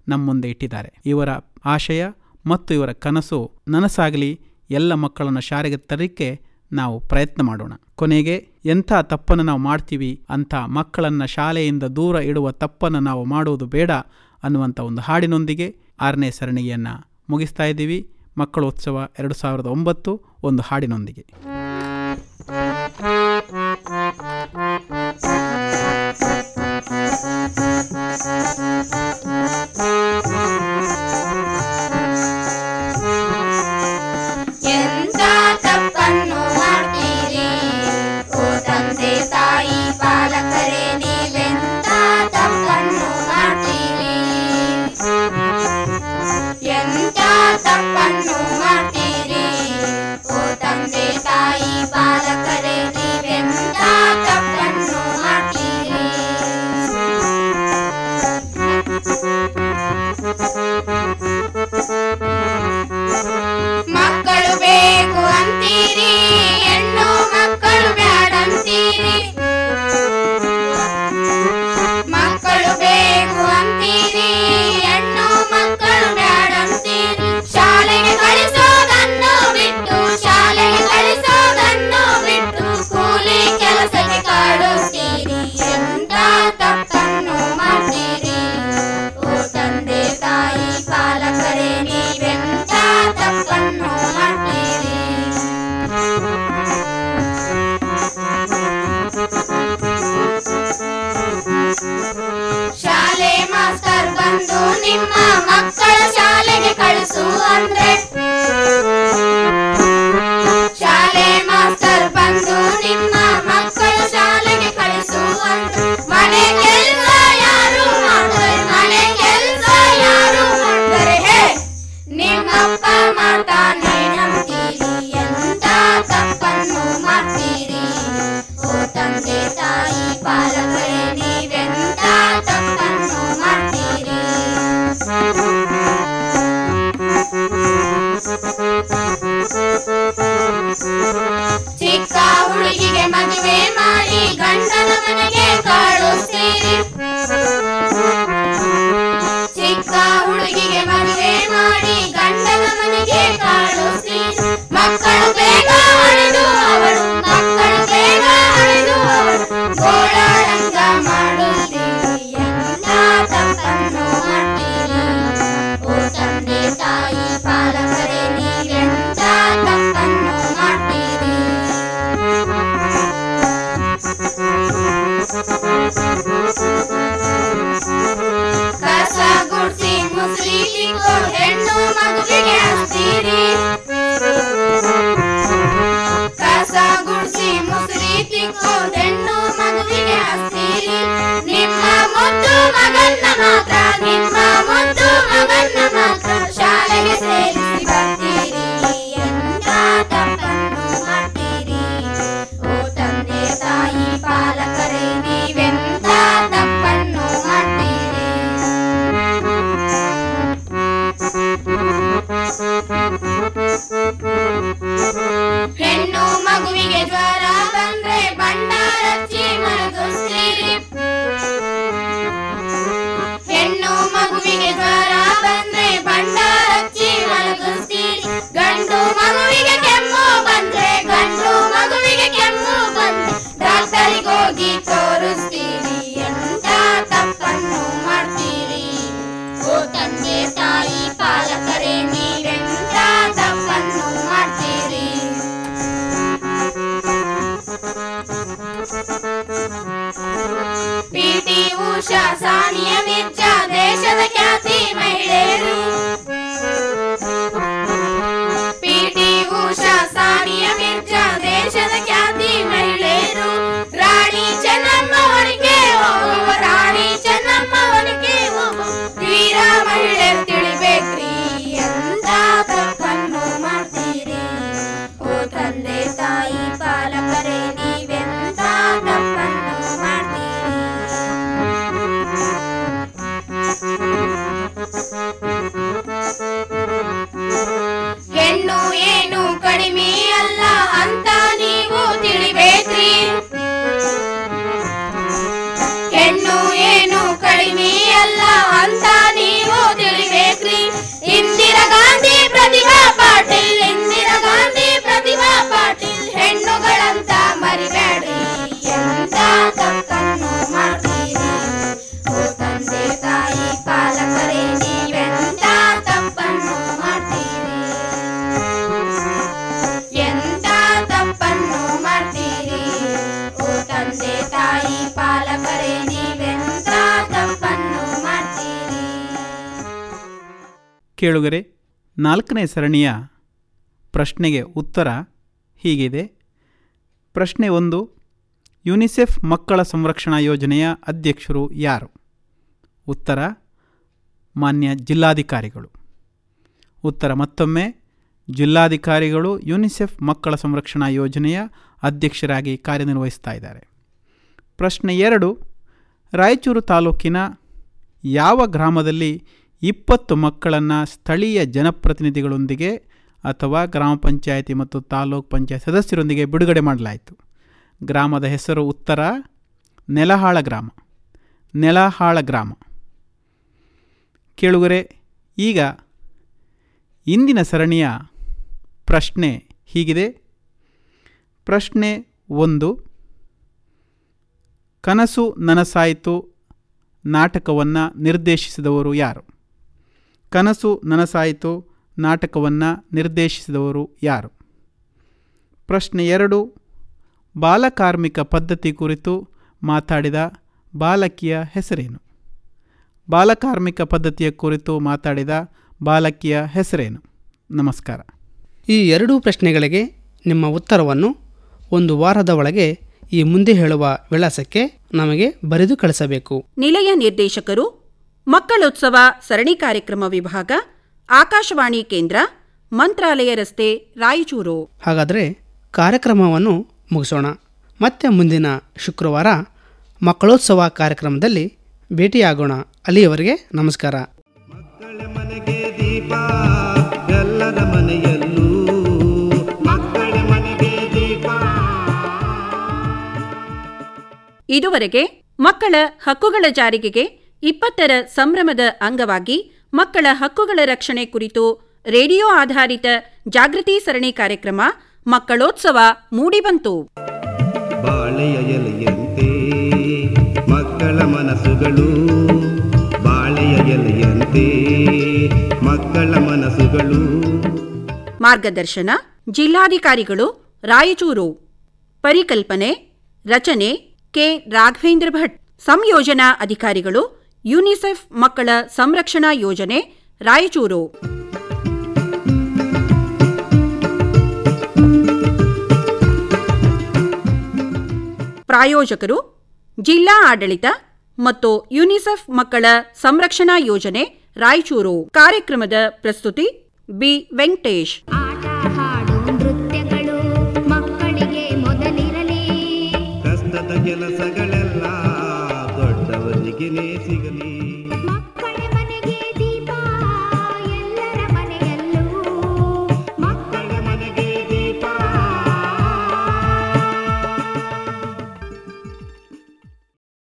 ನಮ್ಮ ಮುಂದೆ ಇಟ್ಟಿದ್ದಾರೆ ಇವರ ಆಶಯ ಮತ್ತು ಇವರ ಕನಸು ನನಸಾಗಲಿ ಎಲ್ಲ ಮಕ್ಕಳನ್ನು ಶಾಲೆಗೆ ತರಲಿಕ್ಕೆ ನಾವು ಪ್ರಯತ್ನ ಮಾಡೋಣ ಕೊನೆಗೆ ಎಂಥ ತಪ್ಪನ್ನು ನಾವು ಮಾಡ್ತೀವಿ ಅಂತ ಮಕ್ಕಳನ್ನು ಶಾಲೆಯಿಂದ ದೂರ ಇಡುವ ತಪ್ಪನ್ನು ನಾವು ಮಾಡುವುದು ಬೇಡ ಅನ್ನುವಂಥ ಒಂದು ಹಾಡಿನೊಂದಿಗೆ ಆರನೇ ಸರಣಿಯನ್ನು ಮುಗಿಸ್ತಾ ಇದ್ದೀವಿ ಮಕ್ಕಳೋತ್ಸವ ಎರಡು ಸಾವಿರದ ಒಂಬತ್ತು ಒಂದು ಹಾಡಿನೊಂದಿಗೆ ಎಂತ ತಪ್ಪನ್ನು ಮಾಡ್ತೀರಿ ಓ ತಂದೆ ತಾಯಿ ಪಾಲಕರೇ ನೀವೆಂತ ತಪ್ಪನ್ನು ಮಾಡ್ತೀರಿ ಎಂತ ತಪ್ಪನ್ನು ಮಾಡ್ತೀರಿ ಓ ತಂದೆ ತಾಯಿ ಪಾಲಕರೇ ನೀವೆಂತ ತಪ್ಪನ್ನು ಮಾಡ್ತೀರಿ ಮಕ್ಕಳು ಬೇಕು ಅಂತೀರಿ ಹೆಣ್ಣು ಮಕ್ಕಳು ಬ್ಯಾಡಂತೀರಿ ಮಕ್ಕಳು ಬೇಕು ಅಂತೀರಿ ಹೆಣ್ಣು ಮಕ್ಕಳು ಬ್ಯಾಡಂತೀರಿ ಶಾಲೆಗೆ ಕಳಿಸೋದನ್ನು ಬಿಟ್ಟು ಶಾಲೆಗೆ ಕಳಿಸೋದನ್ನು ಬಿಟ್ಟು ಕೂಲಿ ಕೆಲಸಕ್ಕೆ ಕಾಡುತ್ತೀರಿ ಎಂತ ತಪ್ಪನ್ನು ಮಾಡ್ತೀರಿ ಓ ತಂದೆ ತಾಯಿ ಪಾಲಕರೇ ನೀವೆಂತ ತಪ್ಪನ್ನು ಮಾಡ್ತೀರಿ ಶಾಲೆ ಮಾಸ್ತರ್ ಬಂದು ನಿಮ್ಮ ಮಕ್ಕಳ ಶಾಲೆಗೆ ಕಳಿಸು ಅಂದ್ರೆ ಶಾಲೆ ಮಾಸ್ತರ್ ಬಂದು ನಿಮ್ಮ ಮಕ್ಕಳ ಶಾಲೆಗೆ ಕಳಿಸು ಅಂದ್ರೆ ಮನೆ ಕೆಲಸ ಯಾರು ಮಾಡ್ತಾರೆ ಮನೆ ಕೆಲಸ ಯಾರು ಮಾಡ್ತಾರೆ ಹೇ ನಿಮ್ಮಪ್ಪ ಮಾಡ್ತಾನೆ ನಂಬ್ತೀರಿ ಎಂತ ತಪ್ಪನ್ನು ಮಾಡ್ತೀರಿ ಓ ತಂದೆ ತಾಯಿ ಪಾಲಕರೇ ನೀವೆಂತ ತಪ್ಪನ್ನು ಮಾಡ್ತೀರಿ ಚಿಕ್ಕ ಹುಡುಗಿಗೆ ಮದುವೆ ಮಾಡಿ ಗಂಡನ ಮನೆಗೆ ಕಳಿಸ್ತೀರಿ ಚಿಕ್ಕ ಹುಡುಗಿಗೆ ಮದುವೆ ಮಾಡಿ ಗಂಡನ ಮನೆಗೆ ಕಳಿಸ್ತೀರಿ ಮಕ್ಕಳು ಬೇಗ ಹಳೆದು ಅವಳು ಮಕ್ಕಳು ಬೇಗ ಹಳೆದು ಅವಳು ಗೋಳಾಡಂಗ ಮಾಡುತ್ತೀರಿ ಎಂತ ತಪ್ಪನ್ನು ಮಾಡ್ತೀರಿ ಓ ತಂದೆ ತಾಯಿ ಪಾಲಕರೇ ನೀವೆಂತ ತಪ್ಪನ್ನು ಮಾಡ್ತೀರಿ ಕಸ ಗುಡ್ಸಿ ಮುಸ್ರಿ ತಿಕ್ಕೋ ಹೆಣ್ಣು ಮಗುವಿಗೆ ಹಸ್ತೀರಿ ಕಸ ಗುಡ್ಸಿ ಮುಸ್ರಿ ತಿಕ್ಕೋ ಹೆಣ್ಣು ಮಗುವಿಗೆ ಹಸ್ತೀರಿ ನಿಮ್ಮ ಮುದ್ದು ಮಗನ್ನ ಮಾತ್ರ ನಿಮ್ಮ ಮುದ್ದು ಮಗನ್ನ ಮಾತ್ರ ಶಾಲೆಗೆ ಸೇರಿಸಿ ಬರ್ತೀರಿ ಎಂತ ತಪ್ಪನ್ನು ಮಾಡ್ತೀರಿ ಓ ತಂದೆ ತಾಯಿ ಪಾಲಕರೇ ನೀವೆಂತ ತಪ್ಪನ್ನು ಮಾಡ್ತೀರಿ ಹೆಣ್ಣು ಮಗುವಿಗೆ ಜ್ವರ ಬಂದ್ರೆ ಬಂಡಾರಚ್ಚಿ ಮಲಗಿಸ್ತೀರಿ ಹೆಣ್ಣು ಮಗುವಿಗೆ ಜ್ವರ ಬಂದ್ರೆ ಬಂಡಾರಚ್ಚಿ ಮಲಗಿಸ್ತೀರಿ ಗಂಡು ಮಗುವಿಗೆ ಕೆಮ್ಮು ಬಂದ್ರೆ ಗಂಡು ಮಗುವಿಗೆ ಕೆಮ್ಮು ಬಂದ್ರೆ ಡಾಕ್ಟರಿಗೆ ಹೋಗಿ ತೋರಿಸ್ತೀರಿ ಎಂತ ತಪ್ಪನ್ನು ಮಾಡ್ತೀರಿ ಓ ತಂದೆ ತಾಯಿ ಪಾಲಕರೇ ನೀವೆಂತ ತಪ್ಪನ್ನು ಮಾಡ್ತೀರಿ ಪಿಟಿ ಉಷಾ ಸಾನಿಯಾ ಮಿರ್ಜಾ ದೇಶದ ಖ್ಯಾತಿ ಮಹಿಳೆಯರು ಪಿಟಿ ಉಷಾ ಸಾನಿಯಾ ಮಿರ್ಜಾ ದೇಶದ ಖ್ಯಾತಿ ಮಹಿಳೆಯರು ರಾಣಿ ಚೆನ್ನಮ್ಮ ಹೊರಗೆ ಹೋಗುವ ರಾಣಿ ಚೆನ್ನಮ್ಮ ಹೊರಗೆ ಹೋಗುವ ವೀರ ಮಹಿಳೆಯರು ತಿಳಿಬೇಕ್ರಿ ಎಂತ ತಪ್ಪನ್ನು ಮಾಡ್ತೀರಿ ಓ ತಂದೆ ತಾಯಿ ಪಾಲಕರೇ ನೀವೆಂತ ತಪ್ಪನ್ನು ಮಾಡ್ತೀರಿ ಕೇಳುಗರೆ ನಾಲ್ಕನೇ ಸರಣಿಯ ಪ್ರಶ್ನೆಗೆ ಉತ್ತರ ಹೀಗಿದೆ ಪ್ರಶ್ನೆ ಒಂದು ಯುನಿಸೆಫ್ ಮಕ್ಕಳ ಸಂರಕ್ಷಣಾ ಯೋಜನೆಯ ಅಧ್ಯಕ್ಷರು ಯಾರು ಉತ್ತರ ಮಾನ್ಯ ಜಿಲ್ಲಾಧಿಕಾರಿಗಳು ಉತ್ತರ ಮತ್ತೊಮ್ಮೆ ಜಿಲ್ಲಾಧಿಕಾರಿಗಳು ಯುನಿಸೆಫ್ ಮಕ್ಕಳ ಸಂರಕ್ಷಣಾ ಯೋಜನೆಯ ಅಧ್ಯಕ್ಷರಾಗಿ ಕಾರ್ಯನಿರ್ವಹಿಸ್ತಾ ಇದ್ದಾರೆ ಪ್ರಶ್ನೆ ಎರಡು ರಾಯಚೂರು ತಾಲೂಕಿನ ಯಾವ ಗ್ರಾಮದಲ್ಲಿ ಇಪ್ಪತ್ತು ಮಕ್ಕಳನ್ನು ಸ್ಥಳೀಯ ಜನಪ್ರತಿನಿಧಿಗಳೊಂದಿಗೆ ಅಥವಾ ಗ್ರಾಮ ಪಂಚಾಯಿತಿ ಮತ್ತು ತಾಲೂಕು ಪಂಚಾಯತ್ ಸದಸ್ಯರೊಂದಿಗೆ ಬಿಡುಗಡೆ ಮಾಡಲಾಯಿತು ಗ್ರಾಮದ ಹೆಸರು ಉತ್ತರ ನೆಲಹಾಳ ಗ್ರಾಮ ನೆಲಹಾಳ ಗ್ರಾಮ ಕೇಳುಗರೆ ಈಗ ಇಂದಿನ ಸರಣಿಯ ಪ್ರಶ್ನೆ ಹೀಗಿದೆ ಪ್ರಶ್ನೆ ಒಂದು ಕನಸು ನನಸಾಯಿತು ನಾಟಕವನ್ನು ನಿರ್ದೇಶಿಸಿದವರು ಯಾರು ಕನಸು ನನಸಾಯಿತು ನಾಟಕವನ್ನು ನಿರ್ದೇಶಿಸಿದವರು ಯಾರು ಪ್ರಶ್ನೆ ಎರಡು ಬಾಲಕಾರ್ಮಿಕ ಪದ್ಧತಿ ಕುರಿತು ಮಾತಾಡಿದ ಬಾಲಕಿಯ ಹೆಸರೇನು ಬಾಲಕಾರ್ಮಿಕ ಪದ್ಧತಿಯ ಕುರಿತು ಮಾತಾಡಿದ ಬಾಲಕಿಯ ಹೆಸರೇನು ನಮಸ್ಕಾರ ಈ ಎರಡೂ ಪ್ರಶ್ನೆಗಳಿಗೆ ನಿಮ್ಮ ಉತ್ತರವನ್ನು ಒಂದು ವಾರದ ಒಳಗೆ ಈ ಮುಂದೆ ಹೇಳುವ ವಿಳಾಸಕ್ಕೆ ನಮಗೆ ಬರೆದು ಕಳಿಸಬೇಕು ನಿಲಯ ನಿರ್ದೇಶಕರು ಮಕ್ಕಳೋತ್ಸವ ಸರಣಿ ಕಾರ್ಯಕ್ರಮ ವಿಭಾಗ ಆಕಾಶವಾಣಿ ಕೇಂದ್ರ ಮಂತ್ರಾಲಯ ರಸ್ತೆ ರಾಯಚೂರು ಹಾಗಾದರೆ ಕಾರ್ಯಕ್ರಮವನ್ನು ಮುಗಿಸೋಣ ಮತ್ತೆ ಮುಂದಿನ ಶುಕ್ರವಾರ ಮಕ್ಕಳೋತ್ಸವ ಕಾರ್ಯಕ್ರಮದಲ್ಲಿ ಭೇಟಿಯಾಗೋಣ ಅಲ್ಲಿಯವರೆಗೆ ನಮಸ್ಕಾರ ದೀಪ ಎಲ್ಲರ ಮನೆಯಲ್ಲೂ ಮಕ್ಕಳ ಮನೆಗೆ ದೀಪ ಇದುವರೆಗೆ ಮಕ್ಕಳ ಹಕ್ಕುಗಳ ಜಾರಿಗೆಗೆ ಇಪ್ಪತ್ತರ ಸಂಭ್ರಮದ ಅಂಗವಾಗಿ ಮಕ್ಕಳ ಹಕ್ಕುಗಳ ರಕ್ಷಣೆ ಕುರಿತು ರೇಡಿಯೋ ಆಧಾರಿತ ಜಾಗೃತಿ ಸರಣಿ ಕಾರ್ಯಕ್ರಮ ಮಕ್ಕಳೋತ್ಸವ ಮೂಡಿಬಂತು ಬಾಳೆಯ ಎಲೆಯಂತೆ ಮಕ್ಕಳ ಮನಸ್ಸುಗಳು ಬಾಳೆಯ ಎಲೆಯಂತೆ ಮಕ್ಕಳ ಮನಸ್ಸುಗಳು ಮಾರ್ಗದರ್ಶನ ಜಿಲ್ಲಾಧಿಕಾರಿಗಳು ರಾಯಚೂರು ಪರಿಕಲ್ಪನೆ ರಚನೆ ಕೆ ರಾಘವೇಂದ್ರ ಭಟ್ ಸಂಯೋಜನಾ ಅಧಿಕಾರಿಗಳು ಯುನಿಸೆಫ್ ಮಕ್ಕಳ ಸಂರಕ್ಷಣಾ ಯೋಜನೆ ರಾಯಚೂರು ಪ್ರಾಯೋಜಕರು ಜಿಲ್ಲಾ ಆಡಳಿತ ಮತ್ತು ಯುನಿಸೆಫ್ ಮಕ್ಕಳ ಸಂರಕ್ಷಣಾ ಯೋಜನೆ ರಾಯಚೂರು ಕಾರ್ಯಕ್ರಮದ ಪ್ರಸ್ತುತಿ ಬಿ ವೆಂಕಟೇಶ್ ನೃತ್ಯಗಳು ಮಕ್ಕಳಿಗೆ ಮೊದಲಿರಲಿ ಕಷ್ಟದ ಕೆಲಸಗಳ